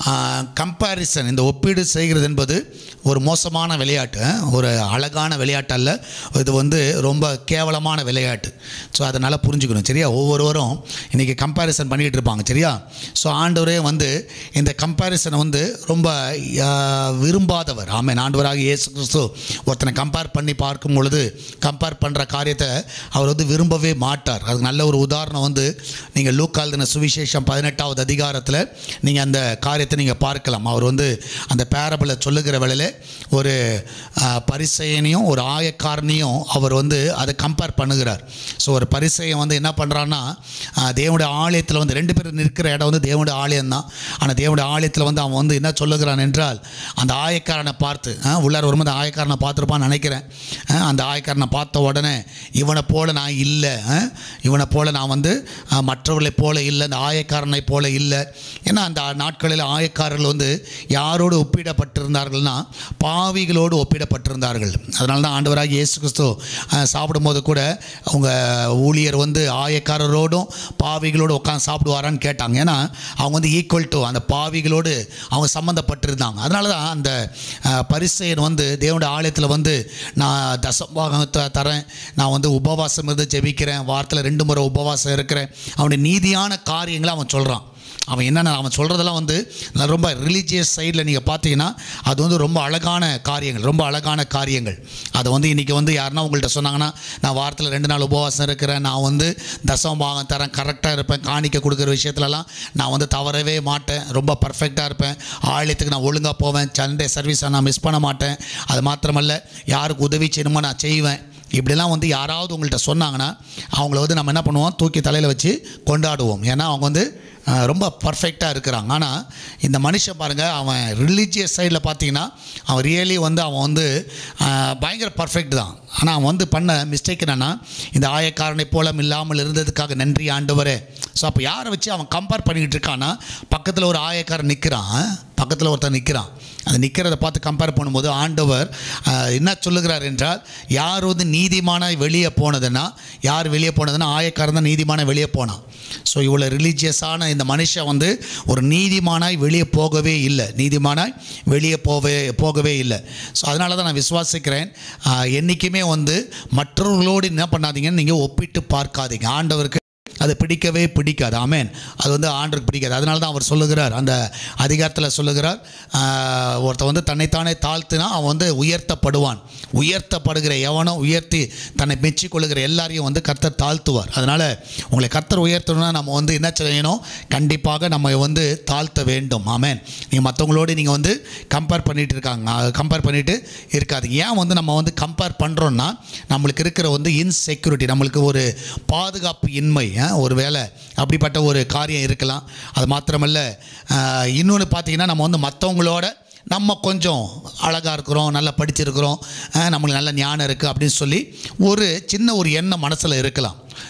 A: கம்பேரிசன் இந்த ஒப்பீடு செய்கிறது என்பது ஒரு மோசமான விளையாட்டு அஹ், ஒரு அழகான விளையாட்டு அல்ல இது வந்து ரொம்ப கேவலமான விளையாட்டு ஸோ அதனால் புரிஞ்சுக்கணும் சரியா ஒவ்வொருவரும் இன்றைக்கி கம்பேரிசன் பண்ணிக்கிட்டு இருப்பாங்க சரியா ஸோ ஆண்டவரே வந்து இந்த கம்பேரிசனை வந்து ரொம்ப ஆஹ், விரும்பாதவர் ஆமென் ஆண்டவராக இயேசு கிறிஸ்து ஒருத்தனை கம்பேர் பண்ணி பார்க்கும் பொழுது கம்பேர் பண்ணுற காரியத்தை அவர் வந்து விரும்பவே மாட்டார் அதுக்கு நல்ல ஒரு உதாரணம் வந்து நீங்கள் லூக்கால் தின சுவிசேஷம் பதினெட்டாவது அதிகாரத்தில் நீங்கள் அந்த காரியத்தை நீங்கள் பார்க்கலாம் அவர் வந்து அந்த பேரபிளை சொல்லுகிற வேளையில் ஒரு ஆஹ், பரிசெயனையும் ஒரு ஆயக்காரனையும் அவர் வந்து அதை கம்பேர் பண்ணுகிறார் ஸோ ஒரு பரிசெயன் வந்து என்ன பண்ணுறான்னா தேவனுடைய ஆலயத்தில் வந்து ரெண்டு பேர் நிற்கிற இடம் வந்து தேவனுடைய ஆலயம் தான் ஆனால் தேவனுடைய ஆலயத்தில் வந்து அவன் வந்து என்ன சொல்லுகிறான் என்றால் அந்த ஆயக்காரனை பார்த்து ஆஹ், உள்ளார வரும்போது அந்த ஆயக்காரனை பார்த்துருப்பான்னு நினைக்கிறேன் ஆஹ், அந்த ஆயக்காரனை பார்த்த உடனே இவனை போல நான் இல்லை ஆஹ், இவனை போல நான் வந்து ஆஹ், மற்றவர்களைப் போல இல்லை இந்த ஆயக்காரனை போல இல்லை ஏன்னா அந்த நாட்களில் ஆயக்காரர்கள் வந்து யாரோடு ஒப்பிடப்பட்டிருந்தார்கள்னா பாவிகளோடு ஒப்பிடப்பட்டிருந்தார்கள் அதனால தான் ஆண்டவராக இயேசு கிறிஸ்து ஆஹ், சாப்பிடும்போது கூட அவங்க ஊழியர் வந்து ஆயக்காரரோடும் பாவிகளோடு உட்காந்து சாப்பிடுவாரான்னு கேட்டாங்க ஏன்னா அவங்க வந்து ஈக்குவல் டு அந்த பாவிகளோடு அவங்க சம்மந்தப்பட்டிருந்தாங்க அதனால தான் அந்த ஆஹ், பரிசேயன் வந்து தேவனுடைய ஆலயத்தில் வந்து நான் தசபாகத்தை தரேன் நான் வந்து உபவாசம் இருந்து ஜெபிக்கிறேன் வாரத்தில் ரெண்டு முறை உபவாசம் இருக்கிறேன் அவனுடைய நீதியான காரியங்களை அவன் சொல்கிறான் அவன் என்னென்ன அவன் சொல்கிறதெல்லாம் வந்து நான் ரொம்ப ரிலீஜியஸ் சைடில் நீங்கள் பார்த்தீங்கன்னா அது வந்து ரொம்ப அழகான காரியங்கள் ரொம்ப அழகான காரியங்கள் அதை வந்து இன்றைக்கி வந்து யாருன்னா உங்கள்கிட்ட சொன்னாங்கன்னா நான் வாரத்தில் ரெண்டு நாள் உபவாசம் இருக்கிறேன் நான் வந்து தசம பாகம் தரேன் கரெக்டாக இருப்பேன் காணிக்க கொடுக்குற விஷயத்துலலாம் நான் வந்து தவறவே மாட்டேன் ரொம்ப பர்ஃபெக்டாக இருப்பேன் ஆலயத்துக்கு நான் ஒழுங்காக போவேன் சண்டே சர்வீஸை நான் மிஸ் பண்ண மாட்டேன் அது மாத்திரமல்ல யாருக்கு உதவி செய்யணுமோ நான் செய்வேன் இப்படிலாம் வந்து யாராவது உங்கள்கிட்ட சொன்னாங்கன்னா அவங்கள வந்து நம்ம என்ன பண்ணுவோம் தூக்கி தலையில் வச்சு கொண்டாடுவோம் ஏன்னா அவங்க வந்து அஹ், ரொம்ப பர்ஃபெக்டாக இருக்கிறாங்க ஆனால் இந்த மனுஷன் பாருங்கள் அவன் ரிலீஜியஸ் சைடில் பார்த்தீங்கன்னா அவன் ரியலி வந்து அவன் வந்து அஹ், பயங்கர பர்ஃபெக்ட் தான் ஆனால் அவன் வந்து பண்ண மிஸ்டேக் என்னென்னா இந்த ஆயக்காரனை போல இல்லாமல் இருந்ததுக்காக நன்றி ஆண்டவரே ஸோ அப்போ யாரை வச்சு அவன் கம்பேர் பண்ணிக்கிட்டு இருக்கான்னா பக்கத்தில் ஒரு ஆயக்காரன் நிற்கிறான் பக்கத்தில் ஒருத்தன் நிற்கிறான் அந்த நிற்கிறத பார்த்து கம்பேர் பண்ணும்போது ஆண்டவர் ஆஹ், என்ன சொல்லுகிறார் என்றால் யார் வந்து நீதிமானாய் வெளியே போனதுன்னா யார் வெளியே போனதுன்னா ஆயக்காரன் தான் நீதிமானாய் வெளியே போனான் ஸோ இவ்வளோ ரிலீஜியஸான இந்த மனுஷன் வந்து ஒரு நீதிமானாய் வெளியே போகவே இல்லை நீதிமானாய் வெளியே போகவே போகவே இல்லை ஸோ அதனால தான் நான் விசுவாசிக்கிறேன் ஆஹ், என்றைக்குமே வந்து மற்றவர்களோடு என்ன பண்ணாதீங்கன்னு நீங்கள் ஒப்பிட்டு பார்க்காதீங்க ஆண்டவருக்கு அது பிடிக்கவே பிடிக்காது ஆமென் அது வந்து ஆண்டருக்கு பிடிக்காது அதனால தான் அவர் சொல்லுகிறார் அந்த அதிகாரத்தில் சொல்லுகிறார் ஆஹ், ஒருத்தன் வந்து தன்னைத்தானே தாழ்த்தினா அவன் வந்து உயர்த்தப்படுவான் உயர்த்தப்படுகிற எவனோ உயர்த்தி தன்னை மெச்சிக் கொள்ளுகிற எல்லாரையும் வந்து கர்த்தர் தாழ்த்துவார் அதனால் உங்களை கர்த்தர் உயர்த்தணும்னா நம்ம வந்து என்ன செய்யணும் கண்டிப்பாக நம்ம வந்து தாழ்த்த வேண்டும் ஆமென் நீங்கள் மற்றவங்களோடு நீங்கள் வந்து கம்பேர் பண்ணிட்டு இருக்காங்க கம்பேர் பண்ணிட்டு இருக்காதீங்க ஏன் வந்து நம்ம வந்து கம்பேர் பண்ணுறோன்னா நம்மளுக்கு இருக்கிற வந்து இன்செக்யூரிட்டி நம்மளுக்கு ஒரு பாதுகாப்பு இன்மை அஹ், ஒரு வேலை அப்படிப்பட்ட ஒரு காரியம் இருக்கலாம் அது மாத்திரமல்ல அஹ், இன்னொன்று பார்த்தீங்கன்னா நம்ம வந்து மற்றவங்களோட நம்ம கொஞ்சம் அழகாக இருக்கிறோம் நல்லா படிச்சிருக்கிறோம் அஹ், நம்மளுக்கு நல்ல ஞானம் இருக்குது அப்படின்னு சொல்லி ஒரு சின்ன ஒரு எண்ணம் மனசில் இருக்கலாம்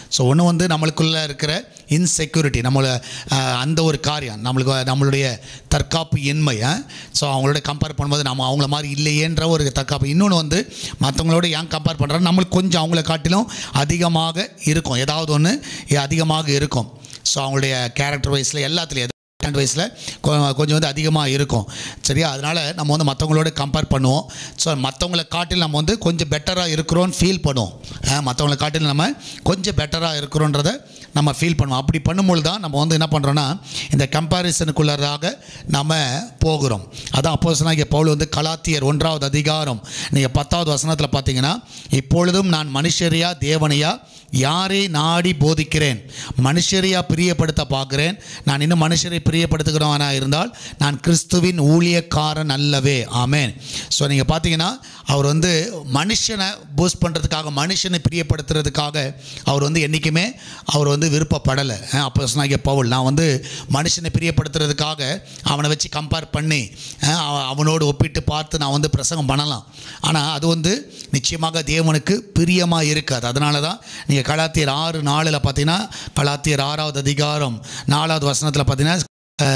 A: ஸோ ஒன்று வந்து நம்மளுக்குள்ளே இருக்கிற இன்செக்யூரிட்டி நம்மளை ஆஹ், அந்த ஒரு காரியம் நம்மளுக்கு நம்மளுடைய தற்காப்பு இன்மை ஸோ அவங்களோட கம்பேர் பண்ணும்போது நம்ம அவங்கள மாதிரி இல்லையேன்ற ஒரு தற்காப்பு இன்னொன்று வந்து மற்றவங்களோட ஏன் கம்பேர் பண்ணுறோம் நம்மளுக்கு கொஞ்சம் அவங்கள காட்டிலும் அதிகமாக இருக்கும் ஏதாவது ஒன்று அதிகமாக இருக்கும் ஸோ அவங்களுடைய கேரக்டர் வைஸில் எல்லாத்துலேயும் டென்த் வயசில் கொஞ்சம் வந்து அதிகமாக இருக்கும் சரியா அதனால் நம்ம வந்து மற்றவங்களோட கம்பேர் பண்ணுவோம் ஸோ மற்றவங்கள காட்டில் நம்ம வந்து கொஞ்சம் பெட்டராக இருக்கிறோன்னு ஃபீல் பண்ணுவோம் மற்றவங்கள காட்டில் நம்ம கொஞ்சம் பெட்டராக இருக்கிறோன்றத நம்ம ஃபீல் பண்ணுவோம் அப்படி பண்ணும்போது தான் நம்ம வந்து என்ன பண்ணுறோன்னா இந்த கம்பேரிசனுக்குள்ளதாக நம்ம போகிறோம் அதான் அப்போ சொன்னாங்க பவுல் வந்து கலாத்தியர் ஒன்றாவது அதிகாரம் நீங்கள் பத்தாவது வசனத்தில் பார்த்தீங்கன்னா இப்பொழுதும் நான் மனுஷரியா தேவனையா யாரை நாடி போதிக்கிறேன் மனுஷரையா பிரியப்படுத்த பார்க்குறேன் நான் இன்னும் மனுஷரை பிரியப்படுத்துகிறவனா இருந்தால் நான் கிறிஸ்துவின் ஊழியக்காரன் அல்லவே ஆமேன் ஸோ நீங்கள் பார்த்தீங்கன்னா அவர் வந்து மனுஷனை பூஸ்ட் பண்ணுறதுக்காக மனுஷனை பிரியப்படுத்துறதுக்காக அவர் வந்து என்றைக்குமே அவர் வந்து விருப்பப்படலை அப்போ சொன்னாங்க பவுல் நான் வந்து மனுஷனை பிரியப்படுத்துறதுக்காக அவனை வச்சு கம்பேர் பண்ணி அஹ், அவ- அவனோடு ஒப்பிட்டு பார்த்து நான் வந்து பிரசங்கம் பண்ணலாம் ஆனால் அது வந்து நிச்சயமாக தேவனுக்கு பிரியமாக இருக்காது அதனால தான் நீங்கள் கலாத்தியர் ஆறு நாலில் பார்த்தீங்கன்னா கலாத்தியர் ஆறாவது அதிகாரம் நாலாவது வசனத்தில் பார்த்தீங்கன்னா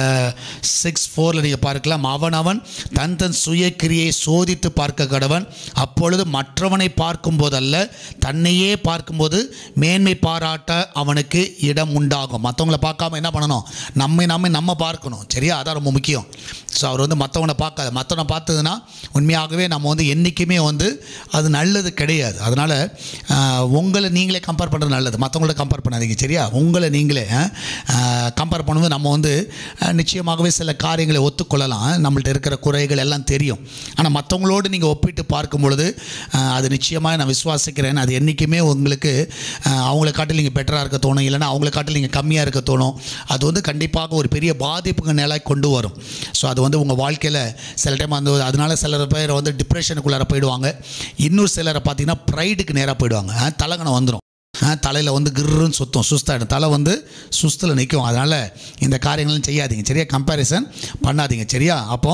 A: சிக்ஸ் ஃபோரில் நீங்கள் பார்க்கலாம் அவன் அவன் தன் தன் சுய கிரியை சோதித்து பார்க்க கடவன் அப்பொழுது மற்றவனை பார்க்கும்போதல்ல தன்னையே பார்க்கும்போது மேன்மை பாராட்ட அவனுக்கு இடம் உண்டாகும் மற்றவங்கள பார்க்காம என்ன பண்ணணும் நம்மை நம்மை நம்ம பார்க்கணும் சரியா அதான் ரொம்ப முக்கியம் ஸோ அவர் வந்து மற்றவனை பார்க்காது மற்றவனை பார்த்ததுன்னா உண்மையாகவே நம்ம வந்து என்றைக்குமே வந்து அது நல்லது கிடையாது அதனால் உங்களை நீங்களே கம்பேர் பண்ணுறது நல்லது மற்றவங்கள கம்பேர் பண்ணாதீங்க சரியா உங்களை நீங்களே கம்பேர் பண்ணும்போது நம்ம வந்து அஹ், நிச்சயமாகவே சில காரியங்களை ஒத்துக்கொள்ளலாம் நம்மள்ட்ட இருக்கிற குறைகள் எல்லாம் தெரியும் ஆனால் மற்றவங்களோடு நீங்கள் ஒப்பிட்டு பார்க்கும் பொழுது அஹ், அது நிச்சயமாக நான் விசுவாசிக்கிறேன் அது என்றைக்குமே உங்களுக்கு அஹ், அவங்கள காட்டில் நீங்கள் பெட்டராக இருக்க தோணும் இல்லைன்னா அவங்கள காட்டில் நீங்கள் கம்மியாக இருக்க தோணும் அது வந்து கண்டிப்பாக ஒரு பெரிய பாதிப்புக்கு நிலை கொண்டு வரும் ஸோ அது வந்து உங்கள் வாழ்க்கையில் சில டைம் அந்த அதனால சிலர் பேர் வந்து டிப்ரெஷனுக்குள்ளார போயிடுவாங்க இன்னொரு சிலரை பார்த்தீங்கன்னா ப்ரைடுக்கு நேராக போயிடுவாங்க அஹ், தலகணம் வந்துடும் தலையில் வந்து கிர்ருன்னு சுத்தம் சுஸ்தாயிடும் தலை வந்து சுஸ்தில் நிற்கும் அதனால் இந்த காரியங்களும் செய்யாதீங்க சரியா கம்பேரிசன் பண்ணாதீங்க சரியா அப்போ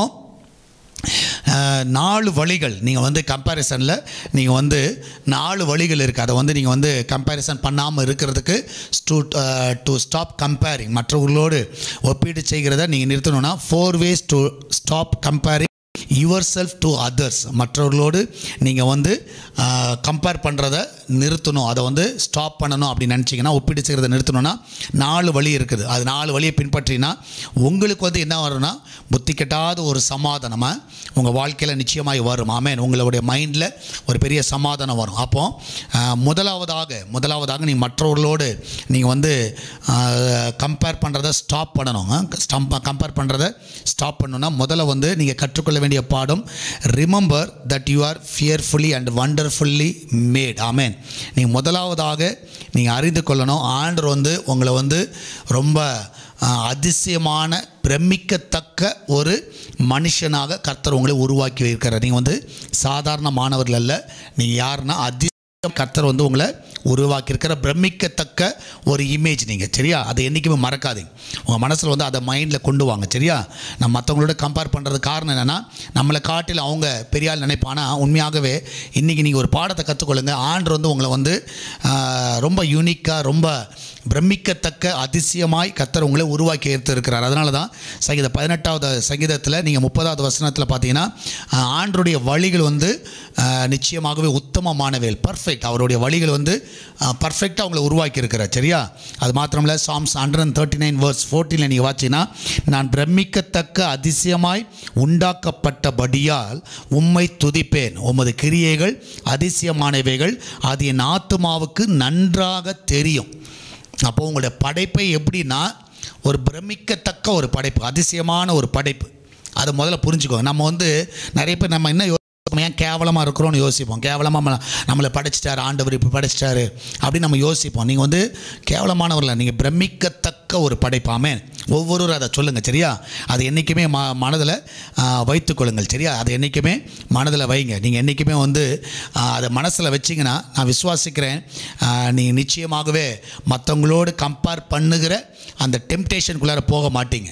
A: அஹ், நாலு வழிகள் நீங்கள் வந்து கம்பேரிசனில் நீங்கள் வந்து நாலு வழிகள் இருக்குது அதை வந்து நீங்கள் வந்து கம்பேரிசன் பண்ணாமல் இருக்கிறதுக்கு ஸ்டூ டு ஸ்டாப் கம்பேரிங் மற்றவர்களோடு ஒப்பீடு செய்கிறத நீங்கள் நிறுத்தணும்னா four ways to stop comparing yourself to others மற்றவர்களோடு நீங்கள் வந்து கம்பேர் பண்ணுறத நிறுத்தணும் அதை வந்து ஸ்டாப் பண்ணணும் அப்படின்னு நினச்சிங்கன்னா ஒப்பீடு செய்கிறத நிறுத்தணும்னா நாலு வழி இருக்குது அது நாலு வழியை பின்பற்றினா உங்களுக்கு வந்து என்ன வரும்னா புத்தி கெட்டாத ஒரு சமாதானமாக உங்கள் வாழ்க்கையில் நிச்சயமாய் வரும் ஆமேன் உங்களுடைய மைண்டில் ஒரு பெரிய சமாதானம் வரும் அப்போ ஆஹ், முதலாவதாக முதலாவதாக நீங்கள் மற்றவர்களோடு நீங்கள் வந்து கம்பேர் பண்ணுறத ஸ்டாப் பண்ணணும் ஸ்டம்ப் கம்பேர் பண்ணுறத ஸ்டாப் பண்ணணும்னா முதல்ல வந்து நீங்கள் கற்றுக்கொள்ள வேண்டிய பாடம் remember that you are fearfully and wonderfully made ஆமேன் நீங்கள் முதலாவதாக நீங்கள் அறிந்து கொள்ளணும் ஆண்டர் வந்து உங்களை வந்து ரொம்ப ஆஹ், அதிசயமான பிரமிக்கத்தக்க ஒரு மனுஷனாக கர்த்தர் உங்களை உருவாக்கி வைக்கிறார் நீங்கள் வந்து சாதாரண மாணவர்கள் அல்ல நீங்கள் யாருன்னா அதி கர்த்தர் வந்து உங்களை உருவாக்கியிருக்கிற பிரமிக்கத்தக்க ஒரு இமேஜ் நீங்கள் சரியா அதை என்றைக்குமே மறக்காதீங்க உங்கள் மனசில் வந்து அதை மைண்டில் கொண்டு வாங்க சரியா நம்ம மற்றவங்களோட கம்பேர் பண்ணுறது காரணம் என்னென்னா நம்மளை காட்டில் அவங்க பெரிய ஆள் நினைப்பானா உண்மையாகவே இன்றைக்கி நீங்கள் ஒரு பாடத்தை கற்றுக்கொள்ளுங்க ஆண்டு வந்து உங்களை வந்து ஆஹ், ரொம்ப யூனிக்காக ரொம்ப பிரமிக்கத்தக்க அதிசயமாய் கர்த்தர் உங்களை உருவாக்கி எடுத்திருக்கிறார் அதனால தான் சங்கீத பதினெட்டாவது சங்கீதத்தில் நீங்கள் முப்பதாவது வசனத்தில் பார்த்தீங்கன்னா ஆஹ், ஆண்டருடைய வழிகள் வந்து ஆஹ், நிச்சயமாகவே உத்தமமானவைகள் பர்ஃபெக்ட் அவருடைய வழிகள் வந்து பர்ஃபெக்டாக உங்களை உருவாக்கி இருக்கிறார் சரியா அது மாத்திரமில்ல Psalms hundred and thirty nine verse ஃபோர்டீனில் நீங்கள் வாச்சிங்கன்னா நான் பிரமிக்கத்தக்க அதிசயமாய் உண்டாக்கப்பட்டபடியால் உம்மை துதிப்பேன் உமது கிரியைகள் அதிசயமானவைகள் அது என் ஆத்துமாவுக்கு நன்றாக தெரியும் அப்போ உங்களுடைய படைப்பை எப்படின்னா ஒரு பிரமிக்கத்தக்க ஒரு படைப்பு அதிசயமான ஒரு படைப்பு அதை முதல்ல புரிஞ்சுக்கோங்க நம்ம வந்து நிறைய பேர் நம்ம என்ன யோசிப்போம் ஏன் கேவலமாக இருக்கிறோம்னு யோசிப்போம் கேவலமாக நம்மளை படைச்சிட்டாரு ஆண்டவர் இப்போ படைச்சிட்டாரு அப்படின்னு நம்ம யோசிப்போம் நீங்கள் வந்து கேவலமானவரில் நீங்கள் பிரமிக்கத்தக்க ஒரு படைப்பாமே ஒவ்வொருவரும் அதை சொல்லுங்கள் சரியா அது என்றைக்குமே ம மனதில் வைத்துக்கொள்ளுங்கள் சரியா அதை என்றைக்குமே மனதில் வைங்க நீங்கள் என்றைக்குமே வந்து ஆ, அதை மனசில் வச்சிங்கன்னா நான் விசுவாசிக்கிறேன் நீங்கள் நிச்சயமாகவே மற்றவங்களோடு கம்பேர் பண்ணுகிற அந்த டெம்டேஷனுக்குள்ளார போக மாட்டீங்க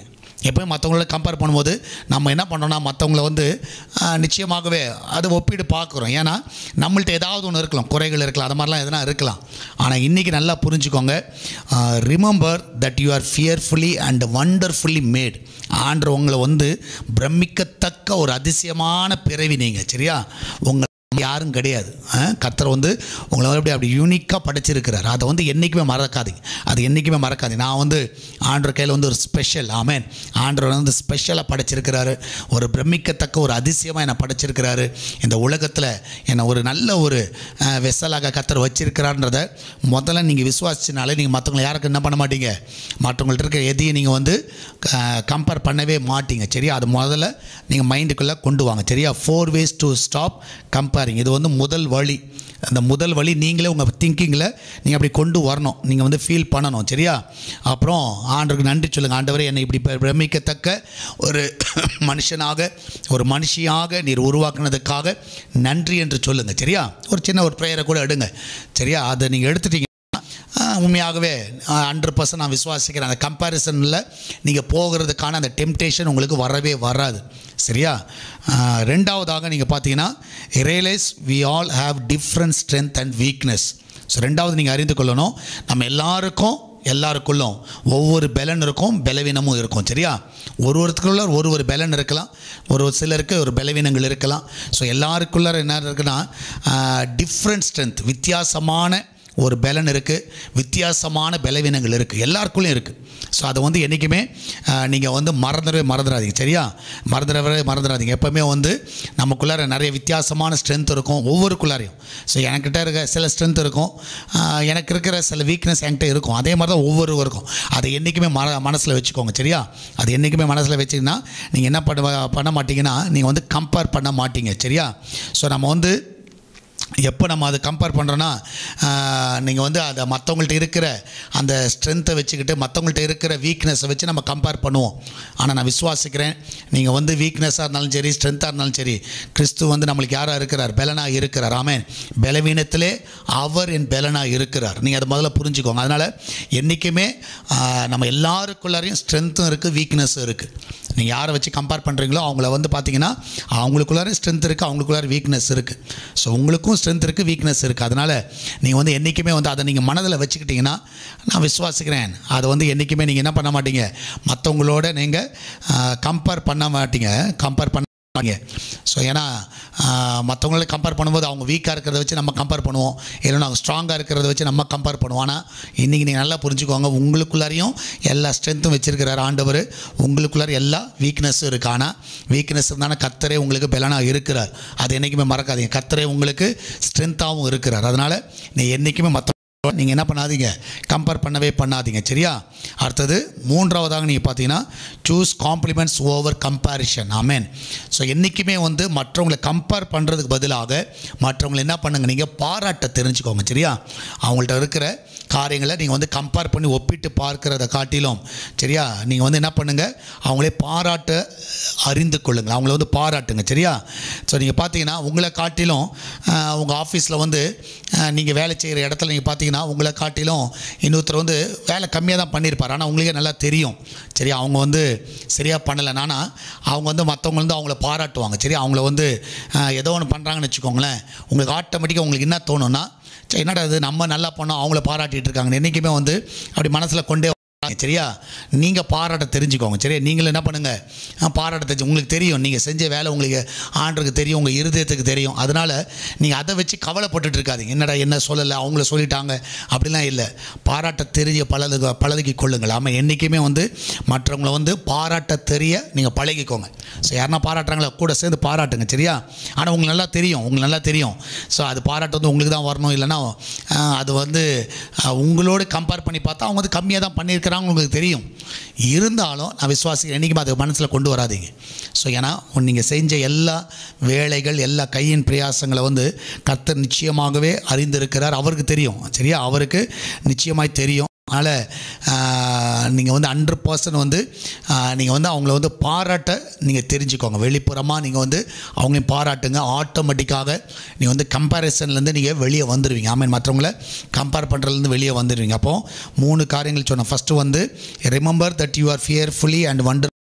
A: எப்போயும் மற்றவங்கள கம்பேர் பண்ணும்போது நம்ம என்ன பண்ணோம்னா மற்றவங்கள வந்து ஆஹ், நிச்சயமாகவே அதை ஒப்பிட்டு பார்க்குறோம் ஏன்னா நம்மள்ட்ட ஏதாவது ஒன்று இருக்கலாம் குறைகள் இருக்கலாம் அது மாதிரிலாம் எதனா இருக்கலாம் ஆனால் இன்றைக்கி நல்லா புரிஞ்சுக்கோங்க remember that you are fearfully and wonderfully made and உங்களை வந்து பிரமிக்கத்தக்க ஒரு அதிசயமான பிறவி நீங்கள் சரியா உங்களை யாரும் கிடையாது கத்தர் வந்து உங்களை வந்து அப்படி அப்படி யூனிக்காக படைச்சிருக்கிறார் அதை வந்து என்றைக்குமே மறக்காதீங்க அது என்றைக்குமே மறக்காதீங்க நான் வந்து ஆண்டர் கையில் வந்து ஒரு ஸ்பெஷல் ஆமேன் ஆண்டவர் வந்து ஸ்பெஷலாக படைச்சிருக்கிறாரு ஒரு பிரமிக்கத்தக்க ஒரு அதிசயமாக என்னை படைச்சிருக்கிறாரு இந்த உலகத்தில் என்னை ஒரு நல்ல ஒரு அஹ், வெசலாக கத்தர் வச்சிருக்கிறான்றத முதல்ல நீங்கள் விசுவாசிச்சனாலே நீங்கள் மற்றவங்களை யாருக்கு என்ன பண்ண மாட்டீங்க மற்றவங்கள்ட்ட இருக்கிற எதையும் நீங்கள் வந்து கம்பேர் பண்ணவே மாட்டீங்க சரியா அது முதல்ல நீங்கள் மைண்டுக்குள்ளே கொண்டு வாங்க சரியா four ways to stop comparing இது வந்து முதல் வழி அந்த முதல் வழி நீங்களே உங்கள் திங்கிங்கில் நீங்கள் அப்படி கொண்டு வரணும் நீங்கள் வந்து ஃபீல் பண்ணணும் சரியா அப்புறம் ஆண்டருக்கு நன்றி சொல்லுங்கள் ஆண்டவரே என்னை இப்படி பிர- பிரமிக்கத்தக்க ஒரு மனுஷனாக ஒரு மனுஷியாக நீர் உருவாக்குனதுக்காக நன்றி என்று சொல்லுங்கள் சரியா ஒரு சின்ன ஒரு ப்ரேயரை கூட எடுங்க சரியா அதை நீங்கள் எடுத்துட்டீங்க ஆஹ் உண்மையாகவே ஹண்ட்ரட் பர்சன்ட் நான் விசுவாசிக்கிறேன் அந்த கம்பேரிசனில் நீங்கள் போகிறதுக்கான அந்த டெம்டேஷன் உங்களுக்கு வரவே வராது சரியா ஆஹ் ரெண்டாவதாக நீங்கள் பார்த்தீங்கன்னா realize we all have different strength and weakness so ரெண்டாவது நீங்கள் அறிந்து கொள்ளணும் நம்ம எல்லாருக்கும் எல்லாருக்குள்ளும் ஒவ்வொரு பலன் இருக்கும் பலவீனமும் இருக்கும் சரியா ஒரு ஒருத்தருக்குள்ள ஒரு ஒரு பலன் இருக்கலாம் ஒரு ஒரு சிலருக்கு ஒரு பலவீனங்கள் இருக்கலாம் ஸோ எல்லாருக்குள்ள என்ன இருக்குன்னா டிஃப்ரெண்ட் ஸ்ட்ரென்த் வித்தியாசமான ஒரு பலன் இருக்குது வித்தியாசமான பலவீனங்கள் இருக்குது எல்லாருக்குள்ளேயும் இருக்குது ஸோ அதை வந்து என்றைக்குமே நீங்கள் வந்து மறந்துடவே மறந்துடாதீங்க சரியா மறந்துடவே மறந்துடாதீங்க எப்போவுமே வந்து நமக்குள்ளார நிறைய வித்தியாசமான ஸ்ட்ரென்த் இருக்கும் ஒவ்வொருக்குள்ளாரையும் ஸோ எனக்கிட்ட இருக்க சில ஸ்ட்ரென்த் இருக்கும் ஆஹ் எனக்கு இருக்கிற சில வீக்னஸ் என்கிட்ட இருக்கும் அதே மாதிரி தான் ஒவ்வொருவருக்கும் அதை என்றைக்குமே மன மனசில் வச்சுக்கோங்க சரியா அது என்றைக்குமே மனசில் வச்சிங்கன்னா நீங்கள் என்ன பண்ண பண்ண மாட்டீங்கன்னா நீங்கள் வந்து கம்பேர் பண்ண மாட்டீங்க சரியா ஸோ நம்ம வந்து எப்போ நம்ம அதை கம்பேர் பண்ணுறோன்னா நீங்கள் வந்து அதை மற்றவங்கள்ட்ட இருக்கிற அந்த ஸ்ட்ரென்த்தை வச்சுக்கிட்டு மற்றவங்கள்ட்ட இருக்கிற வீக்னஸை வச்சு நம்ம கம்பேர் பண்ணுவோம் ஆனால் நான் விசுவாசிக்கிறேன் நீங்கள் வந்து வீக்னஸாக இருந்தாலும் சரி ஸ்ட்ரென்த்தாக இருந்தாலும் சரி கிறிஸ்து வந்து நம்மளுக்கு யாராக இருக்கிறார் பலனாக இருக்கிறார் ஆமென் பலவீனத்திலே அவர் என் பலனாக இருக்கிறார் நீங்கள் அதை முதல்ல புரிஞ்சுக்கோங்க அதனால் என்றைக்குமே ஆஹ், நம்ம எல்லாருக்குள்ளாரையும் ஸ்ட்ரென்த்தும் இருக்குது வீக்னஸும் இருக்குது நீங்கள் யாரை வச்சு கம்பேர் பண்ணுறீங்களோ அவங்கள வந்து பார்த்தீங்கன்னா அவங்களுக்குள்ளார ஸ்ட்ரென்த் இருக்குது அவங்களுக்குள்ளார வீக்னஸ் இருக்குது ஸோ உங்களுக்கும் ஸ்ட்ரென்த் இருக்குது வீக்னஸ் இருக்குது அதனால் நீங்கள் வந்து என்றைக்குமே வந்து அதை நீங்கள் மனதில் வச்சுக்கிட்டிங்கன்னா நான் விசுவாசிக்கிறேன் அதை வந்து என்றைக்குமே நீங்கள் என்ன பண்ண மாட்டீங்க மற்றவங்களோட நீங்கள் கம்பேர் பண்ண மாட்டீங்க கம்பேர் பண்ண மாட்டீங்க ஸோ ஏன்னா மற்றவங்களை கம்பேர் பண்ணும்போது அவங்க வீக்காக இருக்கிறத வச்சு நம்ம கம்பேர் பண்ணுவோம் இல்லைன்னா அவங்க ஸ்ட்ராங்காக இருக்கிறத வச்சு நம்ம கம்பேர் பண்ணுவோம் ஆனால் இன்றைக்கி நீங்கள் நல்லா புரிஞ்சுக்கோங்க உங்களுக்குள்ளாரையும் எல்லா ஸ்ட்ரென்த்தும் வச்சிருக்கிறார் ஆண்டவர் உங்களுக்குள்ளார எல்லா வீக்னஸும் இருக்குது ஆனால் வீக்னஸ் இருந்தாலும் கத்தரே உங்களுக்கு பலனாக இருக்கிறார் அது என்றைக்குமே மறக்காதீங்க கத்தரே உங்களுக்கு ஸ்ட்ரென்த்தாகவும் இருக்கிறார் அதனால் நீ என்றைக்குமே மற்ற நீங்கள் என்ன பண்ணாதீங்க கம்பேர் பண்ணவே பண்ணாதீங்க சரியா அடுத்தது மூன்றாவதாக நீங்கள் பார்த்தீங்கன்னா சூஸ் காம்ப்ளிமெண்ட்ஸ் ஓவர் கம்பேரிஷன் ஆமேன் ஸோ என்றைக்குமே வந்து மற்றவங்களை கம்பேர் பண்ணுறதுக்கு பதிலாக மற்றவங்களை என்ன பண்ணுங்க நீங்கள் பாராட்ட தெரிஞ்சுக்கோங்க சரியா அவங்கள்ட்ட இருக்கிற காரியங்களை நீங்கள் வந்து கம்பேர் பண்ணி ஒப்பிட்டு பார்க்கிறத காட்டிலும் சரியா நீங்கள் வந்து என்ன பண்ணுங்கள் அவங்களே பாராட்ட அறிந்து கொள்ளுங்கள் அவங்கள வந்து பாராட்டுங்க சரியா ஸோ நீங்கள் பார்த்தீங்கன்னா உங்களை காட்டிலும் ஆஹ், உங்கள் ஆஃபீஸில் வந்து நீங்கள் வேலை செய்கிற இடத்துல நீங்கள் பார்த்தீங்கன்னா உங்களை காட்டிலும் இன்னொருத்தர் வந்து வேலை கம்மியாக தான் பண்ணியிருப்பார் ஆனால் உங்களுக்கே நல்லா தெரியும் சரியா அவங்க வந்து சரியாக பண்ணலைன்னா அவங்க வந்து மற்றவங்க வந்து அவங்கள பாராட்டுவாங்க சரியா அவங்கள வந்து ஆஹ், ஏதோ ஒன்று பண்ணுறாங்கன்னு வச்சுக்கோங்களேன் உங்களுக்கு ஆட்டோமேட்டிக்காக உங்களுக்கு என்ன தோணும்னா சரி என்னடா இது நம்ம நல்லா பண்ணோம் அவங்கள பாராட்டிட்டு இருக்காங்க என்றைக்குமே வந்து அப்படி மனசில் கொண்டே வராதீங்க, சரியா நீங்கள் பாராட்ட தெரிஞ்சுக்கோங்க சரியா நீங்களும் என்ன பண்ணுங்கள் ஆ, பாராட்ட தெரிஞ்சு உங்களுக்கு தெரியும் நீங்கள் செஞ்ச வேலை உங்களுக்கு ஆண்டருக்கு தெரியும் உங்கள் இருதயத்துக்கு தெரியும் அதனால் நீங்கள் அதை வச்சு கவலைப்பட்டுட்டு இருக்காதீங்க என்னடா என்ன சொல்லலை அவங்கள சொல்லிட்டாங்க அப்படிலாம் இல்லை பாராட்ட தெரிய பழகு பழகி கொள்ளுங்கள் ஆமாம் என்றைக்குமே வந்து மற்றவங்கள வந்து பாராட்ட தெரிய நீங்கள் பழகிக்கோங்க ஸோ யாருன்னா பாராட்டுறாங்களா கூட சேர்ந்து பாராட்டுங்க சரியா ஆனால் உங்களுக்கு நல்லா தெரியும் உங்களுக்கு நல்லா தெரியும் ஸோ அது பாராட்டு வந்து உங்களுக்கு தான் வரணும் இல்லைன்னா ஆஹ், அது வந்து ஆஹ், உங்களோடு கம்பேர் பண்ணி பார்த்தா அவங்க வந்து கம்மியாக தான் பண்ணியிருக்கிறாங்க உங்களுக்கு தெரியும் இருந்தாலும் நான் விசுவாசிக்கிறேன் என்றைக்குமே அதை மனசில் கொண்டு வராதீங்க ஸோ ஏன்னா நீங்கள் செஞ்ச எல்லா வேலைகள் எல்லா கையின் பிரயாசங்களை வந்து கர்த்தர் நிச்சயமாகவே அறிந்திருக்கிறார் அவருக்கு தெரியும் சரியா அவருக்கு நிச்சயமாய் தெரியும் அதனால் நீங்கள் வந்து ஹண்ட்ரட் பர்சன்ட் வந்து நீங்கள் வந்து அவங்கள வந்து பாராட்ட நீங்கள் தெரிஞ்சுக்கோங்க வெளிப்புறமாக நீங்கள் வந்து அவங்களையும் பாராட்டுங்க ஆட்டோமேட்டிக்காக நீங்கள் வந்து கம்பேரிசன்லேருந்து நீங்கள் வெளியே வந்துடுவீங்க ஆமாம் மற்றவங்கள கம்பேர் பண்ணுறதுலேருந்து வெளியே வந்துடுவீங்க அப்போது மூணு காரியங்கள் சொன்னேன் ஃபஸ்ட்டு வந்து remember that you are fearfully and wonder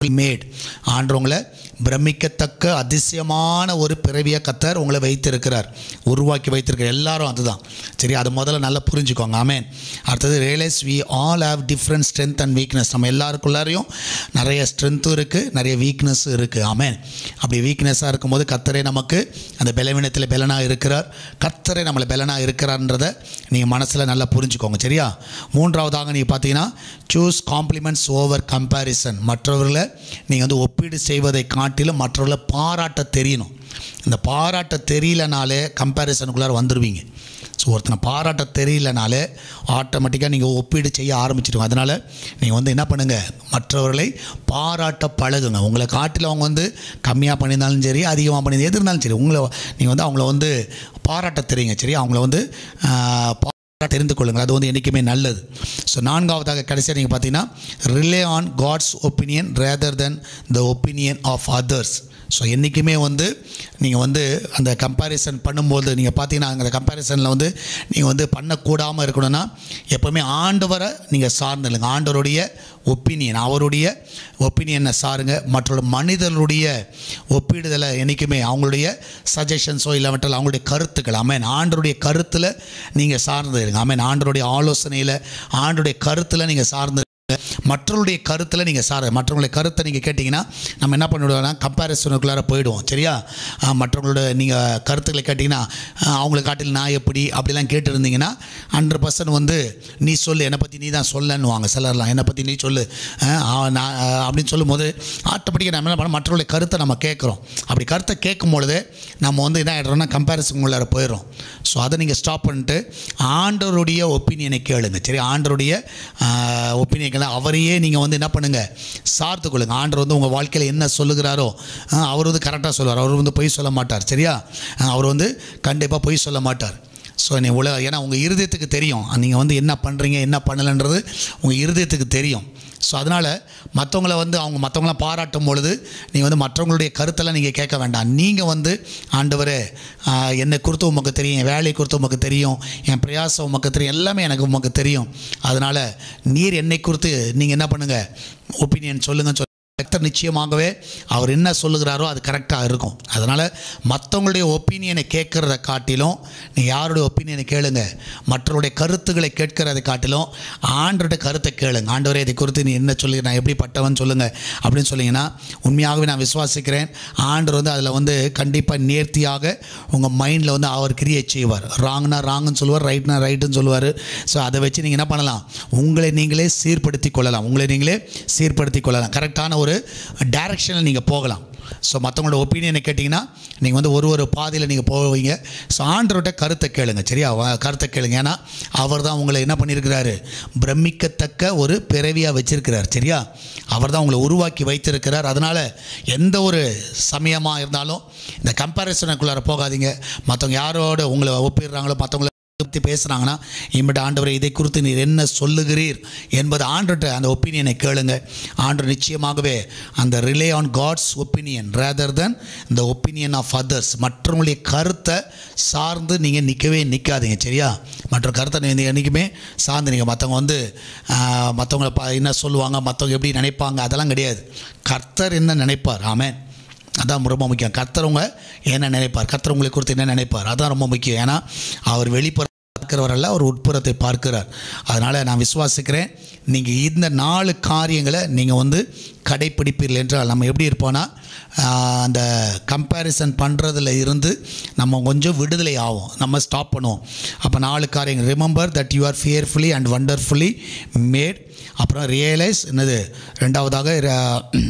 A: made and உங்களை பிரமிக்கத்தக்க அதிசயமான ஒரு பிறவிய கத்தர் உங்களை வைத்திருக்கிறார் உருவாக்கி வைத்திருக்கிற எல்லாரும் அதுதான் சரி அது முதல்ல நல்லா புரிஞ்சுக்கோங்க ஆமேன் அடுத்தது realize we all have different strength and weakness நம்ம எல்லாருக்குள்ளாரையும் நிறைய ஸ்ட்ரென்த்தும் இருக்குது நிறைய வீக்னஸும் இருக்குது ஆமேன் அப்படி வீக்னஸாக இருக்கும்போது கத்தரே நமக்கு அந்த பலவீனத்தில் பலனாக இருக்கிறார் கத்தரே நம்மளை பலனாக இருக்கிறார்ன்றதை நீங்கள் மனசில் நல்லா புரிஞ்சுக்கோங்க சரியா மூன்றாவதாக நீங்கள் பார்த்தீங்கன்னா சூஸ் காம்ப்ளிமெண்ட்ஸ் ஓவர் கம்பேரிசன் மற்றவர்களை நீங்கள் வந்து ஒப்பீடு செய்வதை காட்டிலும் மற்றவர்களை பாராட்ட தெரியணும் இந்த பாராட்ட தெரியலனாலே கம்பேரிசனுக்குள்ளார வந்துடுவீங்க ஸோ ஒருத்தனை பாராட்ட தெரியலனாலே ஆட்டோமேட்டிக்காக நீங்கள் ஒப்பீடு செய்ய ஆரம்பிச்சிடுவோம் அதனால் நீங்கள் வந்து என்ன பண்ணுங்கள் மற்றவர்களை பாராட்ட பழகுங்க உங்களை காட்டில் அவங்க வந்து கம்மியாக பண்ணியிருந்தாலும் சரி அதிகமாக பண்ணி எது இருந்தாலும் சரி உங்களை நீங்கள் வந்து அவங்கள வந்து பாராட்ட தெரியுங்க சரி அவங்கள வந்து ஆஹ், பாராட்ட தெரிந்து கொள்ளுங்கள் அது வந்து என்றைக்குமே நல்லது ஸோ நான்காவதாக கடைசியாக நீங்கள் பார்த்தீங்கன்னா rely on God's opinion rather than the opinion of others so என்றைக்குமே வந்து நீங்கள் வந்து அந்த கம்பேரிசன் பண்ணும்போது நீங்கள் பார்த்தீங்கன்னா அந்த கம்பேரிசனில் வந்து நீங்கள் வந்து பண்ணக்கூடாமல் இருக்கணும்னா எப்போவுமே ஆண்டவரை நீங்கள் சார்ந்துடுங்க ஆண்டவருடைய ஒப்பீனியன் அவருடைய ஒப்பீனியனை சாருங்க மற்றொரு மனிதர்களுடைய ஒப்பீடுதலை என்றைக்குமே அவங்களுடைய சஜஷன்ஸோ இல்லாமட்டால் அவங்களுடைய கருத்துக்கள் அமேன் ஆண்டருடைய கருத்தில் நீங்கள் சார்ந்து இருங்க அமேன் ஆண்டருடைய ஆலோசனையில் ஆண்டருடைய கருத்தில் நீங்கள் சார்ந்து மற்றவருடைய கருத்தில் நீங்கள் சார மற்றவங்களுடைய கருத்தை நீங்கள் கேட்டிங்கன்னா நம்ம என்ன பண்ணிவிடுவோம்னா கம்பேரிசனுக்குள்ளார போயிடுவோம் சரியா ஆஹ் மற்றவங்களோட நீங்கள் கருத்துக்களை கேட்டிங்கன்னா ஆஹ் அவங்களை காட்டில் நான் எப்படி அப்படிலாம் கேட்டுருந்தீங்கன்னா ஹண்ட்ரட் பர்சன்ட் வந்து நீ சொல்லு என்னை பற்றி நீ தான் சொல்லன்னுவாங்க சிலர்லாம் என்னை பற்றி நீ சொல்லு ஆஹ் ஆ- நான் ஆஹ் அப்படின்னு சொல்லும்போது ஆட்டோமேட்டிக்காக நம்ம என்ன பண்ண மற்றவங்களுடைய கருத்தை நம்ம கேட்குறோம் அப்படி கருத்தை கேட்கும் பொழுது நம்ம வந்து என்ன ஆகிடுறோம்னா கம்பேரிசன் உள்ளார போயிடுறோம் ஸோ அதை நீங்கள் ஸ்டாப் பண்ணிட்டு ஆண்டவருடைய ஒப்பீனியனை கேளுங்க சரி ஆண்டவருடைய ஒப்பீனியன் அவரையே நீங்கள் வந்து என்ன பண்ணுங்கள் சார்த்து கொள்ளுங்க ஆண்டவர் வந்து உங்கள் வாழ்க்கையில் என்ன சொல்லுகிறாரோ ஆஹ் அவர் வந்து கரெக்டாக சொல்லுவார் அவர் வந்து பொய் சொல்ல மாட்டார் சரியா ஆஹ் அவர் வந்து கண்டிப்பாக பொய் சொல்ல மாட்டார் ஸோ நீ உல ஏன்னா உங்கள் இருதயத்துக்கு தெரியும் நீங்கள் வந்து என்ன பண்ணுறீங்க என்ன பண்ணலைன்றது உங்கள் இருதயத்துக்கு தெரியும் ஸோ அதனால் மற்றவங்கள வந்து அவங்க மற்றவங்கள பாராட்டும் பொழுது நீங்கள் வந்து மற்றவங்களுடைய கருத்தெல்லாம் நீங்கள் கேட்க வேண்டாம் நீங்கள் வந்து ஆண்டவரே ஆஹ், என்னை குறித்து உமக்கு தெரியும் என் வேலையை குறித்து உமக்கு தெரியும் என் பிரயாசம் உமக்கு தெரியும் எல்லாமே எனக்கு உமக்கு தெரியும் அதனால் நீர் என்னை குறித்து நீங்கள் என்ன பண்ணுங்கள் ஒப்பீனியன் சொல்லுங்கன்னு சொல்லி கர்த்தர் நிச்சயமாகவே அவர் என்ன சொல்லுகிறாரோ அது கரெக்டாக இருக்கும் அதனால் மற்றவங்களுடைய ஒப்பீனியனை கேட்குறத காட்டிலும் நீ யாருடைய ஒப்பீனியனை கேளுங்க மற்றவருடைய கருத்துக்களை கேட்கறதை காட்டிலும் ஆண்டோட கருத்தை கேளுங்க ஆண்டவரே இதை குறித்து நீ என்ன சொல்லி நான் எப்படிப்பட்டவன் சொல்லுங்கள் அப்படின்னு சொன்னீங்கன்னா உண்மையாகவே நான் விசுவாசிக்கிறேன் ஆண்டவர் வந்து அதில் வந்து கண்டிப்பாக நேர்த்தியாக உங்கள் மைண்டில் வந்து அவர் கிரியேட் செய்வார் ராங்னா ராங்குன்னு சொல்லுவார் ரைட்னா ரைட்டுன்னு சொல்லுவார் ஸோ அதை வச்சு நீங்கள் என்ன பண்ணலாம் உங்களை நீங்களே சீர்படுத்தி கொள்ளலாம் உங்களை நீங்களே சீர்படுத்தி கொள்ளலாம் கரெக்டான ஒரு டைரக்ஷனில் நீங்கள் போகலாம் ஸோ மற்றவங்களோட ஒப்பீனியனை கேட்டிங்கன்னா நீங்கள் வந்து ஒரு ஒரு பாதையில் நீங்கள் போவீங்க ஸோ ஆண்டவர்கிட்ட கருத்தை கேளுங்க சரியா வ- கருத்தை கேளுங்க ஏன்னா அவர் தான் உங்களை என்ன பண்ணியிருக்கிறாரு பிரமிக்கத்தக்க ஒரு பிறவியாக வச்சிருக்கிறார் சரியா அவர் தான் உங்களை உருவாக்கி வைத்திருக்கிறார் அதனால் எந்த ஒரு சமயமாக இருந்தாலும் இந்த கம்பேரிசனுக்குள்ளார போகாதீங்க மற்றவங்க யாரோட உங்களை ஒப்பிடுறாங்களோ மற்றவங்கள பற்றி பேசுகிறாங்கன்னா இம்மட்ட ஆண்டவரை இதை குறித்து நீர் என்ன சொல்லுகிறீர் என்பது ஆண்டுகிட்ட அந்த ஒப்பீனியனை கேளுங்க ஆண்டு நிச்சயமாகவே அந்த rely on God's opinion rather than இந்த ஒப்பீனியன் ஆஃப் அதர்ஸ் மற்றவங்களுடைய கருத்தை சார்ந்து நீங்கள் நிற்கவே நிற்காதீங்க சரியா மற்ற கருத்தை நீங்கள் என்றைக்குமே சார்ந்து நீங்கள் மற்றவங்க வந்து ஆஹ், மற்றவங்கள பா என்ன சொல்லுவாங்க மற்றவங்க எப்படி நினைப்பாங்க அதெல்லாம் கிடையாது கர்த்தர் என்ன நினைப்பார் ஆமென் அதான் ரொம்ப முக்கியம் கர்த்தரவங்க என்ன நினைப்பார் கர்த்தர் உங்களை குறித்து என்ன நினைப்பார் அதான் ரொம்ப முக்கியம் ஏன்னா அவர் வெளிப்புற பார்க்கிறவரல்ல அவர் உட்புறத்தை பார்க்கிறார் அதனால் நான் விசுவாசிக்கிறேன் நீங்கள் இந்த நாலு காரியங்களை நீங்கள் வந்து கடைப்பிடிப்பீர்கள் என்றால் நம்ம எப்படி இருப்போம்னா ஆஹ், அந்த கம்பேரிசன் பண்ணுறதுல இருந்து நம்ம கொஞ்சம் விடுதலை ஆகும் நம்ம ஸ்டாப் பண்ணுவோம் அப்போ நாலு காரியங்கள் remember that you are fearfully and wonderfully made அப்புறம் ரியலைஸ் என்னது ரெண்டாவதாக ர-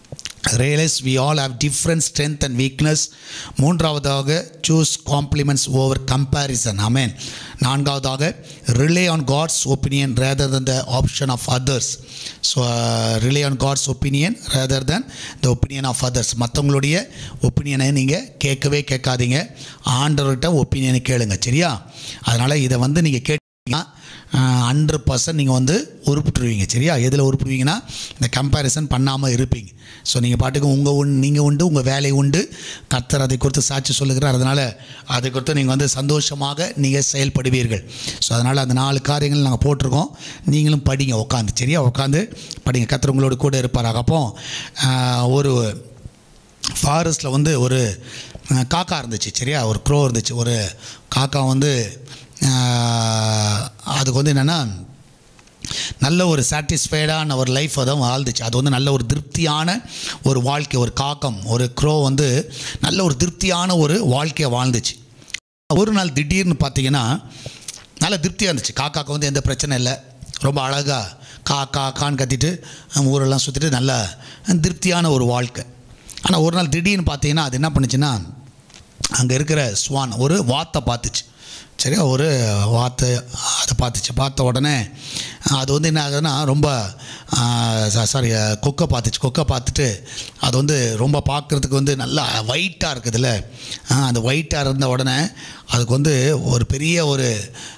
A: realize we all have different strength and weakness மூன்றாவதாக சூஸ் காம்ப்ளிமெண்ட்ஸ் ஓவர் கம்பேரிசன் அமேன் நான்காவதாக rely on God's opinion rather than the option of others so rely on God's opinion rather than the opinion of others மற்றவங்களுடைய ஒப்பீனியனை நீங்கள் கேட்கவே கேட்காதீங்க ஆண்டவர்கிட்ட ஒப்பீனியனை கேளுங்க சரியா அதனால் இதை வந்து நீங்கள் கேட்டீங்கன்னா ஹண்ட்ரட் பர்சன்ட் நீங்கள் வந்து உருப்பிட்டுருவீங்க சரியா எதில் உருப்பிடுவீங்கன்னா இந்த கம்பேரிசன் பண்ணாமல் இருப்பீங்க ஸோ நீங்கள் பாட்டுக்கு உங்கள் உண்டு நீங்கள் உண்டு உங்கள் வேலை உண்டு கர்த்தர் அதை குறித்து சாட்சி சொல்லுகிறார் அதனால் அதை குறித்து நீங்கள் வந்து சந்தோஷமாக நீங்கள் செயல்படுவீர்கள் ஸோ அதனால் அந்த நாலு காரியங்கள் நாங்கள் போட்டிருக்கோம் நீங்களும் படிங்க உட்காந்து சரியா உட்காந்து படிங்க கர்த்தர் உங்களோட கூட இருப்பாராக அப்போ ஆஹ், ஒரு ஃபாரஸ்ட்டில் வந்து ஒரு அஹ், காக்கா இருந்துச்சு சரியா ஒரு க்ரோ இருந்துச்சு ஒரு காக்கா வந்து அஹ், அதுக்கு வந்து என்னென்னா நல்ல ஒரு சாட்டிஸ்ஃபைடான ஒரு லைஃப் தான் வாழ்ந்துச்சு அது வந்து நல்ல ஒரு திருப்தியான ஒரு வாழ்க்கை ஒரு காக்கம் ஒரு க்ரோ வந்து நல்ல ஒரு திருப்தியான ஒரு வாழ்க்கையை வாழ்ந்துச்சு ஒரு நாள் திடீர்னு பார்த்தீங்கன்னா நல்ல திருப்தியாக இருந்துச்சு காக்காக்கு வந்து எந்த பிரச்சனை இல்லை ரொம்ப அழகாக கா கா கான்னு கத்திட்டு அஹ், ஊரெல்லாம் சுற்றிட்டு நல்ல திருப்தியான ஒரு வாழ்க்கை ஆனால் ஒரு நாள் திடீர்னு பார்த்தீங்கன்னா அது என்ன பண்ணுச்சுன்னா அங்கே இருக்கிற ஸ்வான் ஒரு வாத்தை பார்த்துச்சு சரியா ஒரு வாத்தை அதை பார்த்துச்சு பார்த்த உடனே அது வந்து என்ன ஆகுதுன்னா ரொம்ப சாரி கொக்கை பார்த்துச்சு கொக்கை பார்த்துட்டு அது வந்து ரொம்ப பார்க்குறதுக்கு வந்து நல்லா ஒயிட்டாக இருக்குதுல்ல ஆ, அந்த ஒயிட்டாக இருந்த உடனே அதுக்கு வந்து ஒரு பெரிய ஒரு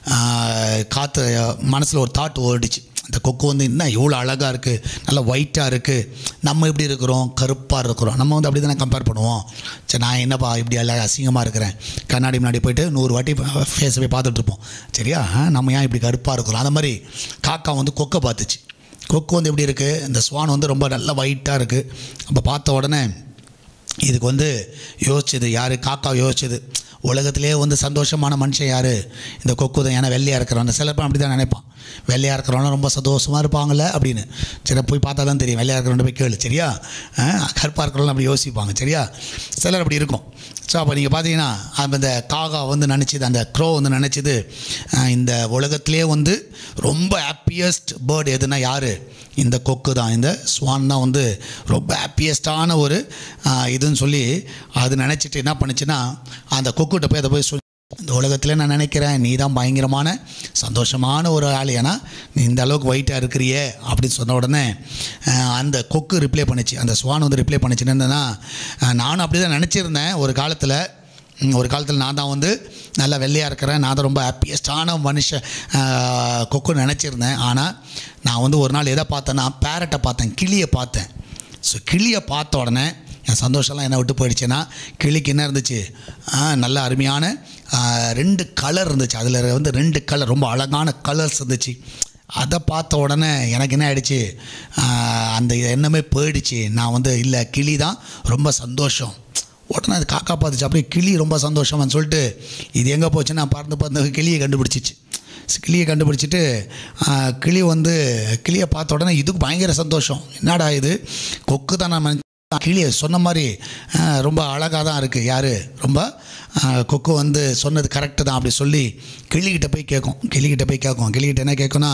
A: காற்று மனசில் ஒரு தாட் ஓடிச்சு இந்த கொக்கு வந்து என்ன இவ்வளோ அழகாக இருக்குது நல்லா ஒயிட்டாக இருக்குது நம்ம எப்படி இருக்கிறோம் கருப்பாக இருக்கிறோம் நம்ம வந்து அப்படி தானே கம்பேர் பண்ணுவோம் சரி நான் என்னப்பா இப்படி எல்லாம் அசிங்கமாக இருக்கிறேன் கண்ணாடி முன்னாடி போயிட்டு நூறு வாட்டி ஃபேஸை போய் பார்த்துட்டு இருப்போம் சரியா ஆ, நம்ம ஏன் இப்படி கருப்பாக இருக்கிறோம் அந்த மாதிரி காக்கா வந்து கொக்கை பார்த்துச்சு கொக்கு வந்து எப்படி இருக்குது இந்த ஸ்வான் வந்து ரொம்ப நல்லா ஒயிட்டாக இருக்குது அப்போ பார்த்த உடனே இதுக்கு வந்து யோசிச்சது யார் காக்கா யோசிச்சது உலகத்திலே வந்து சந்தோஷமான மனுஷன் யார் இந்த கொக்கு தான் ஏன்னா வெள்ளையாக இருக்கிறவன் சில பேர் அப்படி தான் நினைப்பான் வெள்ளையாக இருக்கிறவங்க ரொம்ப சந்தோஷமாக இருப்பாங்கள்ல அப்படின்னு சரி போய் பார்த்தா தான் தெரியும் வெள்ளையாக இருக்கிறவன் போய் கேளு சரியா கருப்பாக இருக்கிறவங்க அப்படி யோசிப்பாங்க சரியா சிலர் அப்படி இருக்கும் ஸோ அப்போ நீங்கள் பார்த்தீங்கன்னா அப்ப இந்த காகா வந்து நினச்சிது அந்த க்ரோ வந்து நினச்சிது இந்த உலகத்திலே வந்து ரொம்ப ஹாப்பியஸ்ட் பேர்டு எதுனா யார் இந்த கொக்கு தான் இந்த ஸ்வான் தான் வந்து ரொம்ப ஹாப்பியஸ்டான ஒரு ஆஹ், இதுன்னு சொல்லி அது நினச்சிட்டு என்ன பண்ணுச்சுன்னா அந்த கொக்குகிட்ட போய் அதை போய் சொல்லி இந்த உலகத்தில் நான் நினைக்கிறேன் நீ தான் பயங்கரமான சந்தோஷமான ஒரு ஆள் ஏன்னா நீ இந்த அளவுக்கு ஒயிட்டாக இருக்கிறியே அப்படின்னு சொன்ன உடனே ஆஹ், அந்த கொக்கு ரிப்ளை பண்ணுச்சு அந்த ஸ்வான் வந்து ரிப்ளை பண்ணுச்சுன்னு என்னன்னா ஆஹ், நானும் அப்படி தான் நினச்சிருந்தேன் ஒரு காலத்தில் ம், ஒரு காலத்தில் நான் தான் வந்து நல்லா வெள்ளையாக இருக்கிறேன் நான் தான் ரொம்ப ஹாப்பியஸ்டான மனுஷன் ஆஹ், கொக்குன்னு நினச்சிருந்தேன் ஆனால் நான் வந்து ஒரு நாள் எதை பார்த்தேன்னா பேரட்டை பார்த்தேன் கிளியை பார்த்தேன் ஸோ கிளியை பார்த்த உடனே என் சந்தோஷம்லாம் என்னை விட்டு போயிடுச்சுன்னா கிளிக்கு என்ன இருந்துச்சு ஆ, நல்ல அருமையான ஆ, ரெண்டு கலர் இருந்துச்சு அதில் வந்து ரெண்டு கலர் ரொம்ப அழகான கலர்ஸ் இருந்துச்சு அதை பார்த்த உடனே எனக்கு என்ன ஆயிடுச்சு ஆ, அந்த எண்ணமே போயிடுச்சு நான் வந்து இல்லை கிளி தான் ரொம்ப சந்தோஷம் உடனே அது காக்கா பார்த்துச்சு அப்படியே கிளி ரொம்ப சந்தோஷமான்னு சொல்லிட்டு இது எங்கே போச்சுன்னா பறந்து பறந்து கிளியை கண்டுபிடிச்சிச்சு கிளியை கண்டுபிடிச்சிட்டு ஆ, கிளி வந்து கிளியை பார்த்த உடனே இதுக்கு பயங்கர சந்தோஷம் என்னடா இது கொக்கு தான் நம்ம கிளியை சொன்ன மாதிரி ஆ, ரொம்ப அழகாக தான் இருக்குது யார் ரொம்ப ஆ, கொக்கு வந்து சொன்னது கரெக்டு தான் அப்படி சொல்லி கிளிக்கிட்ட போய் கேட்கும் கிளிக்கிட்ட போய் கேட்கும் கிளிக்கிட்ட என்ன கேட்கும்னா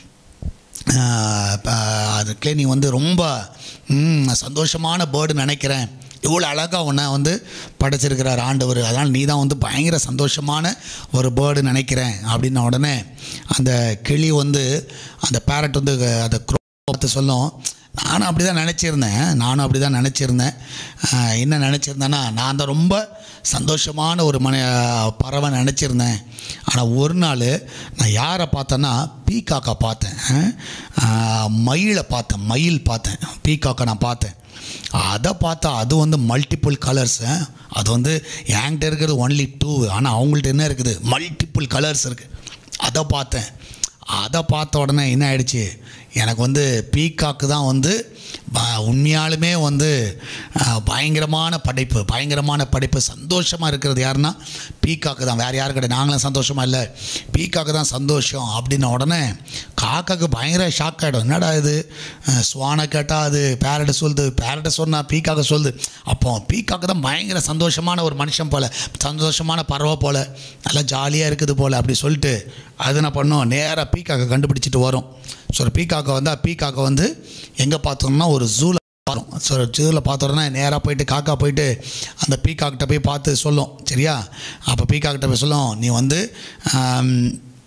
A: அதுக்குள்ளே நீ வந்து ரொம்ப ம், சந்தோஷமான பேர்டு நினைக்கிறேன் இவ்வளோ அழகாக உன்னை வந்து படைச்சிருக்கிறார் ஆண்டவர் அதனால் நீ தான் வந்து பயங்கர சந்தோஷமான ஒரு பேர்டு நினைக்கிறேன் அப்படின்ன உடனே அந்த கிளி வந்து அந்த பேரட் வந்து அந்த crow பார்த்து சொல்லும் நானும் அப்படி தான் நினச்சிருந்தேன் நானும் அப்படி தான் நினச்சிருந்தேன் ஆஹ் என்ன நினச்சிருந்தேன்னா நான் தான் ரொம்ப சந்தோஷமான ஒரு மன பறவை நினச்சிருந்தேன் ஆனால் ஒரு நாள் நான் யாரை பார்த்தேன்னா பீகாக்கை பார்த்தேன் ஆஹ் மயிலை பார்த்தேன் மயில் பார்த்தேன் பீகாக்கை நான் பார்த்தேன் அதை பார்த்தா அது வந்து மல்டிபிள் கலர்ஸ் அது வந்து என்கிட்ட இருக்கிறது ஒன்லி டூ ஆனால் அவங்கள்ட்ட என்ன இருக்குது மல்டிபிள் கலர்ஸ் இருக்குது அதை பார்த்தேன் அதை பார்த்த உடனே என்ன ஆயிடுச்சு எனக்கு வந்து பீகாக்கு தான் வந்து ப- உண்மையாலுமே வந்து அஹ், பயங்கரமான படைப்பு பயங்கரமான படைப்பு சந்தோஷமாக இருக்கிறது யாருன்னா பீகாக்கு தான் வேறு யாரு கிடையாது நாங்களும் சந்தோஷமாக இல்லை பீகாக்கு தான் சந்தோஷம் அப்படின்ன உடனே காக்காக்கு பயங்கர ஷாக் ஆகிடும் என்னடா இது அஹ், ஸ்வானை கேட்டால் அது பேரட்டை சொல்லுது பேரட்டை சொன்னால் பீக்காக்க சொல்லுது அப்போ பீக்காக்கு தான் பயங்கர சந்தோஷமான ஒரு மனுஷன் போல் சந்தோஷமான பறவை போல் நல்லா ஜாலியாக இருக்குது போல் அப்படி சொல்லிட்டு அது என்ன பண்ணும் நேராக பீக்காக்கை கண்டுபிடிச்சிட்டு வரும் ஸோ பீக்காக்கை வந்தால் பீக்காக்கை வந்து எங்கே பார்த்தோம்னா ஒரு ஜூவில் வரும் ஸோ ஜூவில் பார்த்த உடனே நேராக போயிட்டு காக்கா போயிட்டு அந்த பீக்காக்கிட்ட போய் பார்த்து சொல்லும் சரியா அப்போ பீக்காக்கிட்ட போய் சொல்லும் நீ வந்து ஆம்,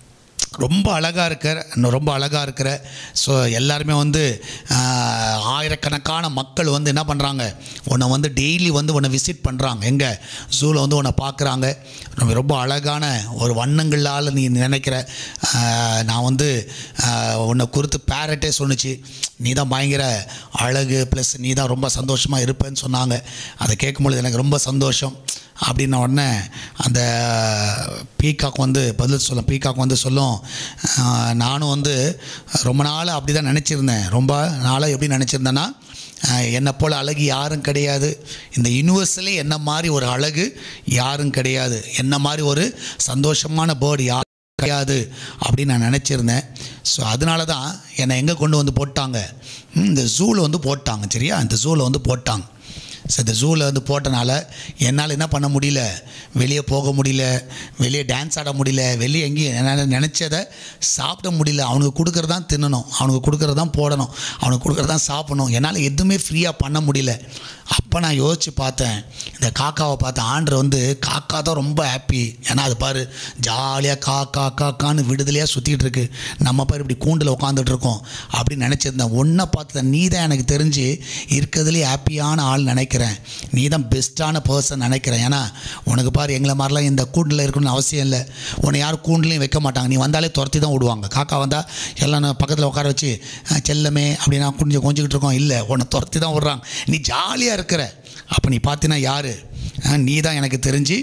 A: ரொம்ப அழகாக இருக்கிற இன்னும் ரொம்ப அழகாக இருக்கிற ஸோ எல்லாருமே வந்து ஆஹ், ஆயிரக்கணக்கான மக்கள் வந்து என்ன பண்ணுறாங்க உன்னை வந்து டெய்லி வந்து உன்னை விசிட் பண்ணுறாங்க எங்கே ஜூவில் வந்து உன்னை பார்க்குறாங்க நம்ம ரொம்ப அழகான ஒரு வண்ணங்களால் நீ நினைக்கிற ஆஹ், நான் வந்து ஆஹ், உன்னை குறித்து பேரட்டே சொன்னுச்சு நீ தான் பயங்கர அழகு ப்ளஸ் நீ தான் ரொம்ப சந்தோஷமாக இருப்பேன்னு சொன்னாங்க அதை கேட்கும்பொழுது எனக்கு ரொம்ப சந்தோஷம் அப்படின்ன உடனே அந்த பீகாக் வந்து பதில் சொல்லும் பீகாக் வந்து சொல்லும் "ஆஹ், நானும் வந்து ரொம்ப நாள் அப்படி தான் நினச்சிருந்தேன் ரொம்ப நாளாக எப்படி நினச்சிருந்தேன்னா ஆஹ், என்னை போல் அழகு யாரும் கிடையாது இந்த யூனிவர்ஸிலே என்ன மாதிரி ஒரு அழகு யாரும் கிடையாது என்ன மாதிரி ஒரு சந்தோஷமான பேர்டு யாரும் கிடையாது அப்படின்னு நான் நினச்சிருந்தேன் ஸோ அதனால தான் என்னை எங்கே கொண்டு வந்து போட்டாங்க ம், இந்த ஜூவில் வந்து போட்டாங்க சரியா இந்த ஜூவில் வந்து போட்டாங்க ஸோ இந்த ஜூவில் வந்து போட்டனால என்னால் என்ன பண்ண முடியல வெளியே போக முடியல வெளியே டான்ஸ் ஆட முடியல வெளியே எங்கேயும் என்னால் நினச்சதை சாப்பிட முடியல அவனுக்கு கொடுக்குறதான் தின்னணும் அவனுக்கு கொடுக்குறதான் போடணும் அவனுக்கு கொடுக்குறதான் சாப்பிடணும் என்னால் எதுவுமே ஃப்ரீயாக பண்ண முடியல அப்போ நான் யோசித்து பார்த்தேன் இந்த காக்காவை பார்த்தேன் ஆண்டர் வந்து காக்கா தான் ரொம்ப ஹாப்பி ஏன்னா அது பாரு ஜாலியாக காக்கா காக்கான்னு விடுதலையாக சுற்றிட்டு இருக்கு நம்ம பாரு இப்படி கூண்டில் உட்காந்துட்டு இருக்கோம் அப்படின்னு நினச்சிருந்தேன் ஒன்றை பார்த்தேன் நீ தான் எனக்கு தெரிஞ்சு இருக்கிறதுலே ஹாப்பியான ஆள் நினைக்கிறேன் நீ தான் பெஸ்ட்டான பர்சன் நினைக்கிறேன் ஏன்னா உனக்கு பாரு எங்களை மாதிரிலாம் இந்த கூண்டில் இருக்கணும்னு அவசியம் இல்லை உன்னை யாரும் கூண்டுலையும் வைக்க மாட்டாங்க நீ வந்தாலே துரத்தி தான் விடுவாங்க காக்கா வந்தால் எல்லாம் நான் பக்கத்தில் உட்கார வச்சு "அஹ், செல்லமே அப்படின்னா கொஞ்சம் கொஞ்சிக்கிட்டு இருக்கோம் இல்லை உன்னை துரத்தி தான் விட்றாங்க நீ ஜாலியாக இருக்கிற அப்போ நீ பார்த்தீங்கன்னா யார் நீ தான் எனக்கு தெரிஞ்சு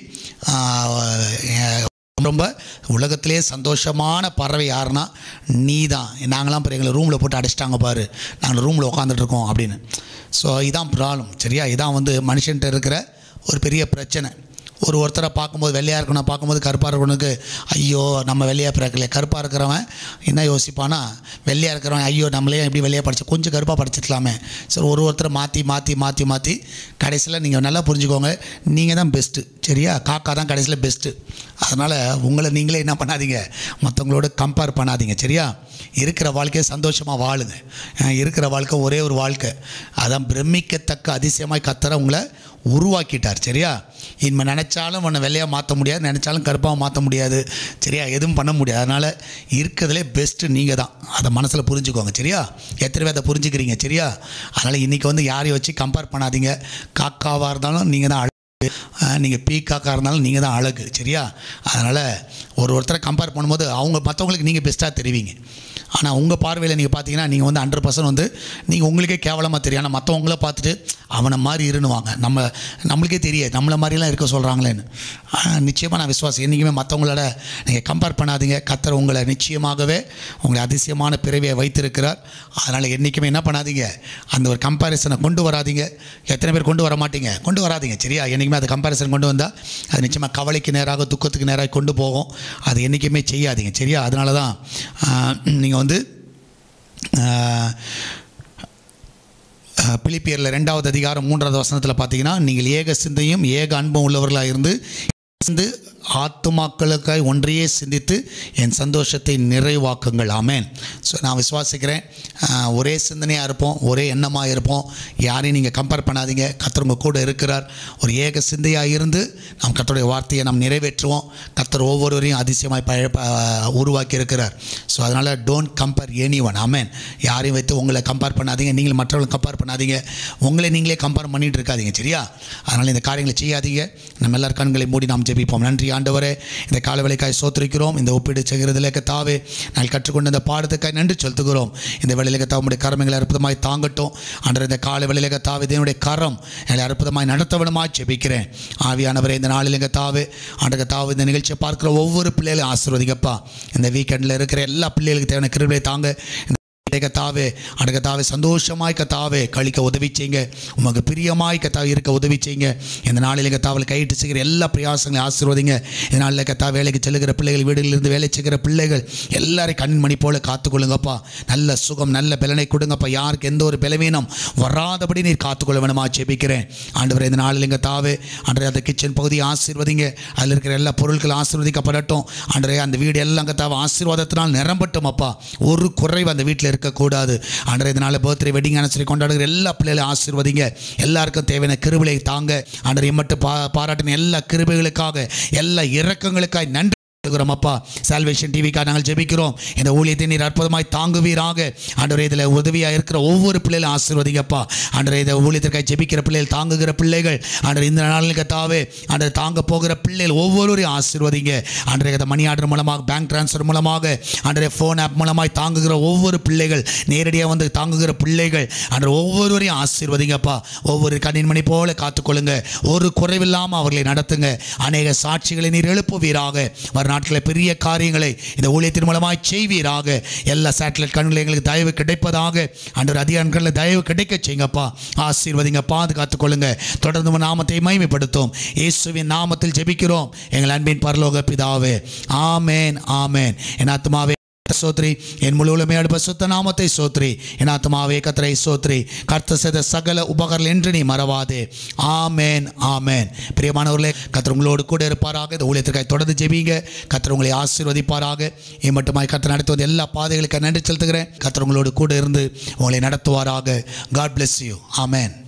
A: ஆஹ், ரொம்ப உலகத்திலே சந்தோஷமான பறவை யாருன்னா நீ தான் நாங்களாம் இப்போ எங்களை ரூமில் போட்டு அடைச்சிட்டாங்க பாரு நாங்கள் ரூமில் உட்காந்துட்டு இருக்கோம் அப்படின்னு ஸோ இதான் ப்ராப்ளம் சரியா இதான் வந்து மனுஷன்ட்ட இருக்கிற ஒரு பெரிய பிரச்சனை ஒரு ஒருத்தரை பார்க்கும்போது வெள்ளையாக இருக்கணும் பார்க்கும்போது கருப்பாக இருக்கணுக்கு ஐயோ நம்ம வெள்ளையாக பிறக்கல கருப்பாக இருக்கிறவன் என்ன யோசிப்பானா வெள்ளையாக இருக்கிறவன் ஐயோ நம்மளே எப்படி வெள்ளையாக படிச்சு கொஞ்சம் கருப்பாக படிச்சிருக்கலாமே சரி ஒரு ஒருத்தரை மாற்றி மாற்றி மாற்றி மாற்றி கடைசியில் நீங்கள் நல்லா புரிஞ்சுக்கோங்க நீங்கள் தான் பெஸ்ட்டு சரியா காக்கா தான் கடைசியில் பெஸ்ட்டு அதனால் உங்களை நீங்களே என்ன பண்ணாதீங்க மற்றவங்களோட கம்பேர் பண்ணாதீங்க சரியா இருக்கிற வாழ்க்கையை சந்தோஷமாக வாழுங்க அஹ் இருக்கிற வாழ்க்கை ஒரே ஒரு வாழ்க்கை அதான் பிரமிக்கத்தக்க அதிசயமாய் கத்தரை உங்களை உருவாக்கிட்டார் சரியா இனிமேல் நினச்சாலும் உன்னை வெள்ளையாக மாற்ற முடியாது நினச்சாலும் கருப்பாக மாற்ற முடியாது சரியா எதுவும் பண்ண முடியாது அதனால் இருக்கிறதுலே பெஸ்ட்டு நீங்கள் தான் அதை மனசில் புரிஞ்சுக்கோங்க சரியா எத்தனை பேர் அதை புரிஞ்சுக்கிறீங்க சரியா அதனால் இன்றைக்கி வந்து யாரையும் வச்சு கம்பேர் பண்ணாதீங்க காக்காவாக இருந்தாலும் நீங்கள் தான் நீங்கள் பீக்காக்காக இருந்தாலும் நீங்கள் தான் அழகு சரியா அதனால் ஒரு ஒருத்தரை கம்பேர் பண்ணும்போது அவங்க மற்றவங்களுக்கு நீங்கள் பெஸ்ட்டாக தெரிவிங்க ஆனால் உங்கள் பார்வையில் நீங்கள் பார்த்தீங்கன்னா நீங்கள் வந்து ஹண்ட்ரட் பர்சன்ட் வந்து நீங்கள் உங்களுக்கே கேவலமாக தெரியும் ஆனால் மற்றவங்கள பார்த்துட்டு அவனை மாதிரி இருணுவாங்க நம்ம நம்மளுக்கே தெரியாது நம்மளை மாதிரிலாம் இருக்க சொல்கிறாங்களேன்னு நிச்சயமாக நான் விசுவாசம் என்றைக்குமே மற்றவங்களோட நீங்கள் கம்பேர் பண்ணாதீங்க கத்தர் உங்களை நிச்சயமாகவே உங்களை அதிசயமான பிறவியை வைத்திருக்கிறார் அதனால் என்றைக்குமே என்ன பண்ணாதீங்க அந்த ஒரு கம்பேரிசனை கொண்டு வராதீங்க எத்தனை பேர் கொண்டு வர மாட்டீங்க கொண்டு வராதீங்க சரியா என்றைக்குமே அது கம்பேரிசன் கொண்டு வந்தால் அது நிச்சயமாக கவலைக்கு நேராக துக்கத்துக்கு நேராக கொண்டு போகும் அது என்றைக்குமே செய்யாதீங்க சரியா அதனால தான் நீங்கள் வந்து ஆஹ், ஆஹ், பிலிப்பியரில் ரெண்டாவது அதிகாரம் மூன்றாவது வசனத்தில் பார்த்தீங்கன்னா நீங்கள் ஏக சிந்தையும் ஏக அன்பும் உள்ளவர்களாக இருந்து இருந்து ஆத்துமாக்களுக்காய் ஒன்றையே சிந்தித்து என் சந்தோஷத்தை நிறைவாக்குங்கள் ஆமேன் ஸோ நான் விசுவாசிக்கிறேன் ஆஹ், ஒரே சிந்தனையாக இருப்போம் ஒரே எண்ணமாக இருப்போம் யாரையும் நீங்கள் கம்பேர் பண்ணாதீங்க கத்தர் உங்க கூட இருக்கிறார் ஒரு ஏக சிந்தையாக இருந்து நாம் கத்தருடைய வார்த்தையை நாம் நிறைவேற்றுவோம் கத்தர் ஒவ்வொருவரையும் அதிசயமாய் பழ ப- உருவாக்கி இருக்கிறார் ஸோ அதனால் டோன்ட் கம்பேர் எனி ஒன் ஆமேன் யாரையும் வைத்து உங்களை கம்பேர் பண்ணாதீங்க நீங்கள் மற்றவங்களை கம்பேர் பண்ணாதீங்க உங்களை நீங்களே கம்பேர் பண்ணிட்டு இருக்காதீங்க சரியா அதனால் இந்த காரியங்களை செய்யாதீங்க நம்ம எல்லார் கண்களை மூடி நாம் ஜெபிப்போம் நன்றி ஆண்டவரே இந்த காலவேளைக்காய் சோத்திருக்கிறோம் இந்த ஒப்பீடு செய்கிறதில் கத்தாவே நாங்கள் கற்றுக்கொண்ட இந்த பாடத்துக்காய் நன்றி செலுத்துகிறோம் இந்த வேலையில கத்தாவுடைய கரமங்களை அற்புதமாய் தாங்கட்டும் அன்ற இந்த கால வேலையில கத்தாவே இதனுடைய கரம் எங்களை அற்புதமாய் நடத்தவிடமாய் ஜெபிக்கிறேன் ஆவியானவரே இந்த நாளில் கத்தாவே ஆண்டு கத்தாவு இந்த நிகழ்ச்சியை பார்க்குற ஒவ்வொரு பிள்ளைகளையும் ஆசீர்வதிங்கப்பா இந்த வீக்கெண்டில் இருக்கிற எல்லா பிள்ளைகளுக்கு தேவையான கிருபையை தாங்க இந்த கத்தாவே அட கத்தாவே சந்தோஷமாய் கத்தாவே கழிக்க உதவி செய்யுங்க உமக்கு பிரியமாய் கத்தாவே இருக்க உதவி செய்யுங்க இந்த நாளில் கத்தாவில் கையிட்டு செய்கிற எல்லா பிரயாசங்களையும் ஆசீர்வதிங்க இந்த நாளில் கத்தா வேலைக்கு செல்லுகிற பிள்ளைகள் வீடுகளிலிருந்து வேலை செய்கிற பிள்ளைகள் எல்லாரையும் கண்மணி போல காத்துக்கொள்ளுங்கப்பா நல்ல சுகம் நல்ல பலனை கொடுங்கப்பா யாருக்கு எந்த ஒரு பலவீனம் வராதபடி நீர் காத்துக்கொள்ள வேணுமா ஜெபிக்கிறேன் ஆண்டவரே இந்த நாளில் எங்கள் தாவே அன்றைய அந்த கிச்சன் பகுதியை ஆசீர்வதிங்க அதில் இருக்கிற எல்லா பொருட்களும் ஆசீர்வதிக்கப்படட்டும் அன்றைய அந்த வீடு எல்லாம் கத்தாவை ஆசீர்வாதத்தினால் நிரம்பட்டும் அப்பா ஒரு குறைவு அந்த வீட்டில் இருக்கக்கூடாது அன்றைய இதனால் பர்த்டே வெட்டிங் அனுசரி கொண்டாடுகிற எல்லா பிள்ளைகளையும் ஆசீர்வதிங்க எல்லாருக்கும் தேவையான கிருபிலை தாங்க அன்றைய மட்டும் பா பாராட்டின எல்லா கிருபைகளுக்காக எல்லா இரக்கங்களுக்காய் நன்றி ஜெபிக்கிறோம் அப்பா சால்வேஷன் டிவிக்காக நாங்கள் ஜெபிக்கிறோம் இந்த ஊழியத்தை நீர் அற்புதமாய் தாங்குவீராக ஆண்டவரே இதில் உதவியாக இருக்கிற ஒவ்வொரு பிள்ளைகளும் ஆசீர்வதிங்கப்பா ஆண்டவரே இந்த ஊழியத்திற்காக ஜெபிக்கிற பிள்ளைகள் தாங்குகிற பிள்ளைகள் ஆண்டவர் இந்த நாளில் கத்தாவே ஆண்டவர் தாங்க போகிற பிள்ளைகள் ஒவ்வொருவரையும் ஆசீர்வதிங்க ஆண்டவரே இந்த மணி ஆர்டர் மூலமாக பேங்க் ட்ரான்ஸ்ஃபர் மூலமாக ஆண்டவரே ஃபோன் ஆப் மூலமாய் தாங்குகிற ஒவ்வொரு பிள்ளைகள் நேரடியாக வந்து தாங்குகிற பிள்ளைகள் ஆண்டவர் ஒவ்வொருவரையும் ஆசீர்வதிங்கப்பா ஒவ்வொரு கண்ணின் மணி போல காத்துக்கொள்ளுங்க ஒரு குறைவில்லாமல் அவர்களை நடத்துங்க அநேக சாட்சிகளை நீர் எழுப்புவீராக வர நாட்களில் பெரிய காரியங்களை இந்த ஊழியத்தின் மூலமாய் செய்வீராக எல்லா சேட்டலைட் கண்களை எங்களுக்கு தயவு கிடைப்பதாக ஆண்டவர் அதிகாரங்களில் தயவு கிடைக்க செய்யுங்கப்பா ஆசீர்வதிங்க பாதுகாத்துக் கொள்ளுங்க தொடர்ந்து உம் நாமத்தை மகிமைப்படுத்தும் இயேசுவின் நாமத்தில் ஜெபிக்கிறோம் எங்கள் அன்பின் பரலோக பிதாவே ஆமேன் ஆமேன் என் ஆத்மாவே சோத்ரி என் முழுவலுமே அடுப்ப சுத்த நாமத்தை சோத்ரி என் ஆத்மாவே கத்தரை சோத்ரி கர்த்த செய்த சகல உபகரணங்கள் என்று நீ மறவாதே ஆமேன் ஆமேன் பிரியமானவர்களே கத்தர் உங்களோடு கூட இருப்பாராக இந்த ஊழியத்திற்காக தொடர்ந்து ஜெபிங்க கத்தர் உங்களை ஆசீர்வதிப்பாராக இம்மட்டுமாய் மட்டுமாய் கத்தர் நடத்துவது எல்லா பாதைகளுக்கு நன்றி செலுத்துகிறேன் கத்தர் உங்களோடு கூட இருந்து உங்களை நடத்துவாராக காட் bless யூ ஆமேன்